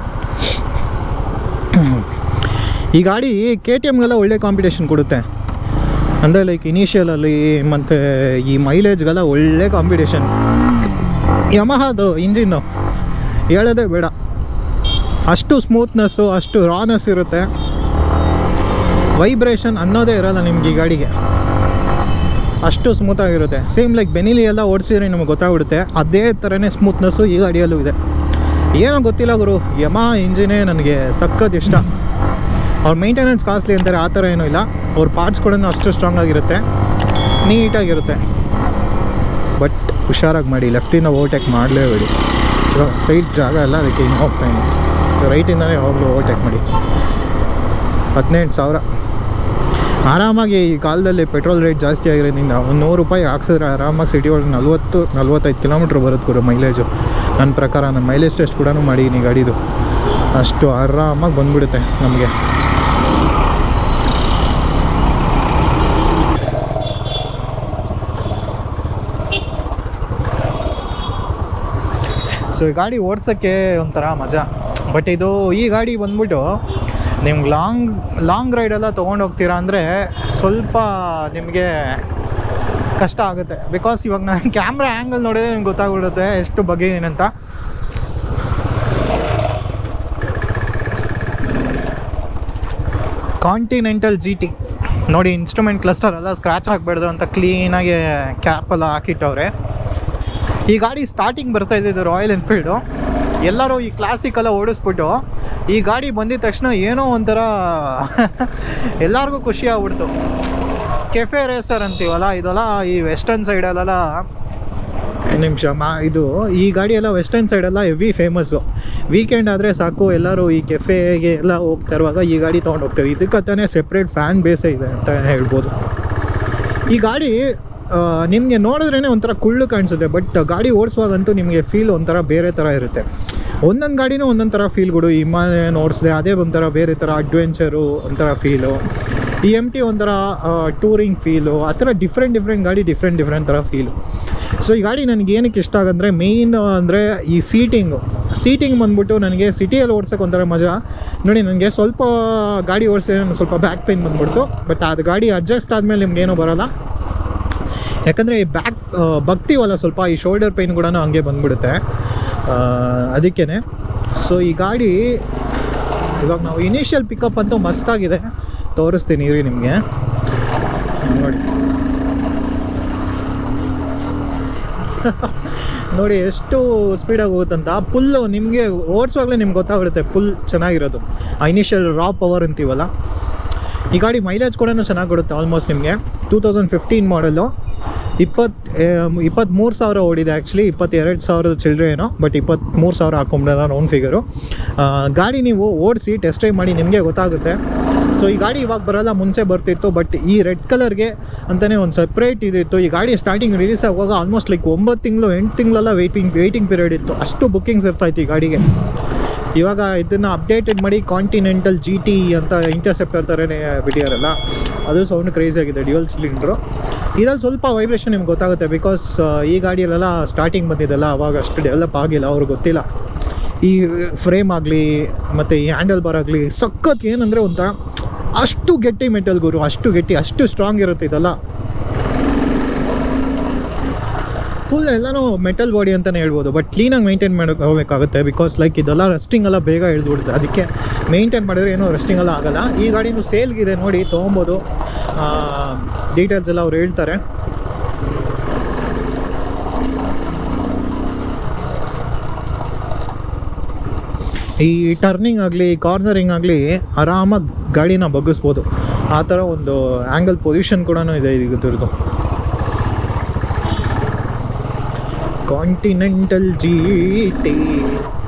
ಈ ಗಾಡಿ ಕೆ ಟಿ ಎಮ್ಗೆಲ್ಲ ಒಳ್ಳೆ ಕಾಂಪಿಟೇಷನ್ ಕೊಡುತ್ತೆ ಅಂದರೆ ಲೈಕ್ ಇನಿಷಿಯಲಲ್ಲಿ ಮತ್ತು ಈ ಮೈಲೇಜ್ಗೆಲ್ಲ ಒಳ್ಳೆ ಕಾಂಪಿಟೇಷನ್ ಯಮಹಾದು ಇಂಜಿನ್ನು ಹೇಳೋದೇ ಬೇಡ ಅಷ್ಟು ಸ್ಮೂತ್ನೆಸ್ಸು ಅಷ್ಟು ರಾನೆಸ್ ಇರುತ್ತೆ ವೈಬ್ರೇಷನ್ ಅನ್ನೋದೇ ಇರಲ್ಲ ನಿಮ್ಗೆ ಈ ಗಾಡಿಗೆ ಅಷ್ಟು ಸ್ಮೂತಾಗಿರುತ್ತೆ ಸೇಮ್ ಲೈಕ್ ಬೆನಿಲಿ ಎಲ್ಲ ಓಡಿಸಿದ್ರೆ ನಿಮಗೆ ಗೊತ್ತಾಗ್ಬಿಡುತ್ತೆ ಅದೇ ಥರನೇ ಸ್ಮೂತ್ನೆಸ್ಸು ಈ ಗಾಡಿಯಲ್ಲೂ ಇದೆ ಏನೋ ಗೊತ್ತಿಲ್ಲ ಗುರು ಯಮಾ ಇಂಜಿನೇ ನನಗೆ ಸಖತ್ ಇಷ್ಟ ಅವ್ರ ಮೇಂಟೆನೆನ್ಸ್ ಕಾಸ್ಟ್ಲಿ ಅಂತಾರೆ ಆ ಥರ ಏನೂ ಇಲ್ಲ ಅವ್ರ ಪಾರ್ಟ್ಸ್ ಕೂಡ ಅಷ್ಟು ಸ್ಟ್ರಾಂಗ್ ಆಗಿರುತ್ತೆ ನೀಟಾಗಿರುತ್ತೆ ಬಟ್ ಹುಷಾರಾಗಿ ಮಾಡಿ ಲೆಫ್ಟಿಂದ ಓವರ್ಟೇಕ್ ಮಾಡಲೇಬೇಡಿ ಸೊ ಸೈಡ್ ಜಾಗ ಎಲ್ಲ ಅದಕ್ಕೆ ಹಿಂಗೆ ಹೋಗ್ತಾ ಇದ್ದೀನಿ ರೈಟಿಂದನೇ ಯಾವಾಗಲೂ ಓವರ್ಟೇಕ್ ಮಾಡಿ ಹದಿನೆಂಟು ಸಾವಿರ ಆರಾಮಾಗಿ ಈ ಕಾಲದಲ್ಲಿ ಪೆಟ್ರೋಲ್ ರೇಟ್ ಜಾಸ್ತಿ ಆಗಿರೋದ್ರಿಂದ ಒಂದು ನೂರು ರೂಪಾಯಿ ಹಾಕ್ಸಿದ್ರೆ ಆರಾಮಾಗಿ ಸಿಟಿ ಒಳಗೆ ನಲ್ವತ್ತು ನಲ್ವತ್ತೈದು ಕಿಲೋಮೀಟ್ರ್ ಬರುತ್ತೆ ಕೂಡ ಮೈಲೇಜು ನನ್ನ ಪ್ರಕಾರ ನಾನು ಮೈಲೇಜ್ ಟೆಸ್ಟ್ ಕೂಡ ಮಾಡಿದ್ದೀನಿ ಗಾಡಿದು ಅಷ್ಟು ಆರಾಮಾಗಿ ಬಂದ್ಬಿಡುತ್ತೆ ನಮಗೆ ಸೊ ಈ ಗಾಡಿ ಓಡ್ಸೋಕ್ಕೆ ಒಂಥರ ಮಜಾ ಬಟ್ ಇದು ಈ ಗಾಡಿ ಬಂದ್ಬಿಟ್ಟು ನಿಮ್ಗೆ ಲಾಂಗ್ ಲಾಂಗ್ ರೈಡೆಲ್ಲ ತೊಗೊಂಡು ಹೋಗ್ತೀರಾ ಅಂದರೆ ಸ್ವಲ್ಪ ನಿಮಗೆ ಕಷ್ಟ ಆಗುತ್ತೆ ಬಿಕಾಸ್ ಇವಾಗ ನಾನು ಕ್ಯಾಮ್ರಾ ಆ್ಯಂಗಲ್ ನೋಡಿದ್ರೆ ನಿಮ್ಗೆ ಗೊತ್ತಾಗ್ಬಿಡುತ್ತೆ ಎಷ್ಟು ಬಗೆಯಿದೆ ಅಂತ ಕಾಂಟಿನೆಂಟಲ್ ಜಿ ಟಿ ನೋಡಿ ಇನ್ಸ್ಟ್ರೂಮೆಂಟ್ ಕ್ಲಸ್ಟರ್ ಎಲ್ಲ ಸ್ಕ್ರ್ಯಾಚ್ ಆಗಬಾರ್ದು ಅಂತ ಕ್ಲೀನಾಗಿ ಕ್ಯಾಪೆಲ್ಲ ಹಾಕಿಟ್ಟವ್ರೆ ಈ ಗಾಡಿ ಸ್ಟಾರ್ಟಿಂಗ್ ಬರ್ತಾ ಇದ್ದಿದ್ದು ರಾಯಲ್ ಎನ್ಫೀಲ್ಡು ಎಲ್ಲರೂ ಈ ಕ್ಲಾಸಿಕೆಲ್ಲ ಓಡಿಸ್ಬಿಟ್ಟು ಈ ಗಾಡಿ ಬಂದಿದ ತಕ್ಷಣ ಏನೋ ಒಂಥರ ಎಲ್ಲರಿಗೂ ಖುಷಿ ಆಗ್ಬಿಡ್ತು ಕೆಫೆ ರೇಸರ್ ಅಂತೀವಲ್ಲ ಇದೆಲ್ಲ ಈ ವೆಸ್ಟರ್ನ್ ಸೈಡಲ್ಲೆಲ್ಲ ನಿಮಿಷ ಮಾ ಇದು ಈ ಗಾಡಿ ಎಲ್ಲ ವೆಸ್ಟರ್ನ್ ಸೈಡೆಲ್ಲ ಹೆವಿ ಫೇಮಸ್ಸು ವೀಕೆಂಡ್ ಆದರೆ ಸಾಕು ಎಲ್ಲರೂ ಈ ಕೆಫೆಗೆ ಎಲ್ಲ ಹೋಗ್ತಾ ಇರುವಾಗ ಈ ಗಾಡಿ ತೊಗೊಂಡು ಹೋಗ್ತಾರೆ ಇದಕ್ಕಂತಾನೆ ಸೆಪ್ರೇಟ್ ಫ್ಯಾನ್ ಬೇಸೇ ಇದೆ ಅಂತ ಹೇಳ್ಬೋದು ಈ ಗಾಡಿ ನಿಮಗೆ ನೋಡಿದ್ರೇ ಒಂಥರ ಕುಳ್ಳು ಕಾಣಿಸುತ್ತೆ ಬಟ್ ಗಾಡಿ ಓಡಿಸುವಾಗಂತೂ ನಿಮಗೆ ಫೀಲ್ ಒಂಥರ ಬೇರೆ ಥರ ಇರುತ್ತೆ ಒಂದೊಂದು ಗಾಡಿನೂ ಒಂದೊಂದು ಥರ ಫೀಲ್ಗಳು ಹಿಮಾಲಯನ್ ಓಡಿಸಿದೆ ಅದೇ ಒಂಥರ ಬೇರೆ ಥರ ಅಡ್ವೆಂಚರು ಒಂಥರ ಫೀಲು ಈ ಎಮ್ ಟಿ ಒಂಥರ ಟೂರಿಂಗ್ ಫೀಲು ಆ ಥರ ಡಿಫ್ರೆಂಟ್ ಡಿಫ್ರೆಂಟ್ ಗಾಡಿ ಡಿಫ್ರೆಂಟ್ ಡಿಫ್ರೆಂಟ್ ಥರ ಫೀಲು ಸೊ ಈ ಗಾಡಿ ನನಗೆ ಏನಕ್ಕೆ ಇಷ್ಟ ಆಗಂದರೆ ಮೇಯ್ನ್ ಅಂದರೆ ಈ ಸೀಟಿಂಗು ಸೀಟಿಂಗ್ ಬಂದ್ಬಿಟ್ಟು ನನಗೆ ಸಿಟಿಯಲ್ಲಿ ಓಡ್ಸೋಕೆ ಒಂಥರ ಮಜಾ ನೋಡಿ ನನಗೆ ಸ್ವಲ್ಪ ಗಾಡಿ ಓಡಿಸಿದ್ರೆ ಸ್ವಲ್ಪ ಬ್ಯಾಕ್ ಪೇನ್ ಬಂದ್ಬಿಡ್ತು ಬಟ್ ಅದು ಗಾಡಿ ಅಡ್ಜಸ್ಟ್ ಆದಮೇಲೆ ನಿಮ್ಗೇನೂ ಬರೋಲ್ಲ ಯಾಕಂದರೆ ಈ ಬ್ಯಾಕ್ ಬಗ್ತೀವಲ್ಲ ಸ್ವಲ್ಪ ಈ ಶೋಲ್ಡರ್ ಪೇನ್ ಕೂಡ ಹಂಗೆ ಬಂದ್ಬಿಡುತ್ತೆ ಅದಕ್ಕೇ ಸೊ ಈ ಗಾಡಿ ಇವಾಗ ನಾವು ಇನಿಷಿಯಲ್ ಪಿಕಪ್ ಅಂತೂ ಮಸ್ತಾಗಿದೆ ತೋರಿಸ್ತೀನಿ ಇರಿ ನಿಮಗೆ ನೋಡಿ ನೋಡಿ ಎಷ್ಟು ಸ್ಪೀಡಾಗಿ ಹೋಗುತ್ತಂತ ಪುಲ್ಲು ನಿಮಗೆ ಓಡಿಸುವಾಗಲೇ ನಿಮ್ಗೆ ಗೊತ್ತಾಗ್ಬಿಡುತ್ತೆ ಫುಲ್ ಚೆನ್ನಾಗಿರೋದು ಆ ಇನಿಷಿಯಲ್ ರಾ ಪವರ್ ಅಂತೀವಲ್ಲ ಈ ಗಾಡಿ ಮೈಲೇಜ್ ಕೂಡ ಚೆನ್ನಾಗಿ ಕೊಡುತ್ತೆ ಆಲ್ಮೋಸ್ಟ್ ನಿಮಗೆ ಟೂ ತೌಸಂಡ್ ಫಿಫ್ಟೀನ್ ಮಾಡಲು ಇಪ್ಪತ್ತು ಇಪ್ಪತ್ತ್ಮೂರು ಸಾವಿರ ಓಡಿದೆ ಆ್ಯಕ್ಚುಲಿ ಇಪ್ಪತ್ತೆರಡು ಸಾವಿರದ ಚಿಲ್ಲರೆ ಏನೋ ಬಟ್ ಇಪ್ಪತ್ತ್ಮೂರು ಸಾವಿರ ಹಾಕೊಂಬಿಡೋಣ ರೌಂಡ್ ಫಿಗರು ಗಾಡಿ ನೀವು ಓಡಿಸಿ ಟೆಸ್ಟ್ ಡ್ರೈವ್ ಮಾಡಿ ನಿಮಗೆ ಗೊತ್ತಾಗುತ್ತೆ ಸೊ ಈ ಗಾಡಿ ಇವಾಗ ಬರೋಲ್ಲ ಮುಂಚೆ ಬರ್ತಿತ್ತು ಬಟ್ ಈ ರೆಡ್ ಕಲರ್ಗೆ ಅಂತಲೇ ಒಂದು ಸಪ್ರೇಟ್ ಇದಿತ್ತು ಈ ಗಾಡಿ ಸ್ಟಾರ್ಟಿಂಗ್ ರಿಲೀಸ್ ಆಗುವಾಗ ಆಲ್ಮೋಸ್ಟ್ ಲೈಕ್ ಒಂಬತ್ತು ತಿಂಗಳು ಎಂಟು ತಿಂಗಳೆಲ್ಲ ವೆಯ್ಟಿಂಗ್ ವೆಯ್ಟಿಂಗ್ ಪೀರಿಯಡ್ ಇತ್ತು ಅಷ್ಟು ಬುಕ್ಕಿಂಗ್ಸ್ ಇರ್ತಾಯಿತ್ತು ಈ ಗಾಡಿಗೆ ಇವಾಗ ಇದನ್ನು ಅಪ್ಡೇಟೆಡ್ ಮಾಡಿ ಕಾಂಟಿನೆಂಟಲ್ ಜಿ ಟಿ ಅಂತ ಇಂಟರ್ಸೆಪ್ಟರ್ ಥರನೇ ಬಿಟ್ಟಿದಾರಲ್ಲ ಅದು ಸೌಂಡ್ ಕ್ರೇಜಿ ಆಗಿದೆ ಡ್ಯುಯಲ್ ಸಿಲಿಂಡ್ರು ಇದ್ರಲ್ಲಿ ಸ್ವಲ್ಪ ವೈಬ್ರೇಷನ್ ನಿಮ್ಗೆ ಗೊತ್ತಾಗುತ್ತೆ ಬಿಕಾಸ್ ಈ ಗಾಡಿಯಲ್ಲೆಲ್ಲ ಸ್ಟಾರ್ಟಿಂಗ್ ಬಂದಿದ್ದಲ್ಲ ಅವಾಗ ಅಷ್ಟು ಡೆವಲಪ್ ಆಗಿಲ್ಲ ಅವ್ರಿಗೆ ಗೊತ್ತಿಲ್ಲ ಈ ಫ್ರೇಮ್ ಆಗಲಿ ಮತ್ತು ಈ ಹ್ಯಾಂಡಲ್ ಬಾರ್ ಆಗಲಿ ಸಖತ್ ಏನಂದರೆ ಒಂಥರ ಅಷ್ಟು ಗಟ್ಟಿ ಮೆಟಲ್ ಗುರು ಅಷ್ಟು ಗಟ್ಟಿ ಅಷ್ಟು ಸ್ಟ್ರಾಂಗ್ ಇರುತ್ತೆ ಇದೆಲ್ಲ ಫುಲ್ ಎಲ್ಲನೂ ಮೆಟಲ್ ಬಾಡಿ ಅಂತಲೇ ಹೇಳ್ಬೋದು ಬಟ್ ಕ್ಲೀನಾಗಿ ಮೇಂಟೈನ್ ಮಾಡೋಕೆ ಹೋಗಬೇಕಾಗುತ್ತೆ ಬಿಕಾಸ್ ಲೈಕ್ ಇದೆಲ್ಲ ರಸ್ಟಿಂಗ್ ಎಲ್ಲ ಬೇಗ ಇಳಿದ್ಬಿಡುತ್ತೆ ಅದಕ್ಕೆ ಮೇಂಟೈನ್ ಮಾಡಿದ್ರೆ ಏನೂ ರಸ್ಟಿಂಗ್ ಎಲ್ಲ ಆಗಲ್ಲ ಈ ಗಾಡಿನೂ ಸೇಲ್ಗಿದೆ ನೋಡಿ ತೊಗೊಬೋದು ಡೀಟೇಲ್ಸ್ ಎಲ್ಲ ಅವ್ರು ಹೇಳ್ತಾರೆ ಈ ಟರ್ನಿಂಗ್ ಆಗಲಿ ಕಾರ್ನರಿಂಗ್ ಆಗಲಿ ಆರಾಮಾಗಿ ಗಾಡಿನ ಬಗ್ಗಿಸ್ಬೋದು ಆ ಥರ ಒಂದು ಆ್ಯಂಗಲ್ ಪೊಸಿಷನ್ ಕೂಡ ಇದೆ ಇದ್ರದ್ದು ಕಾಂಟಿನೆಂಟಲ್ ಜಿ ಟಿ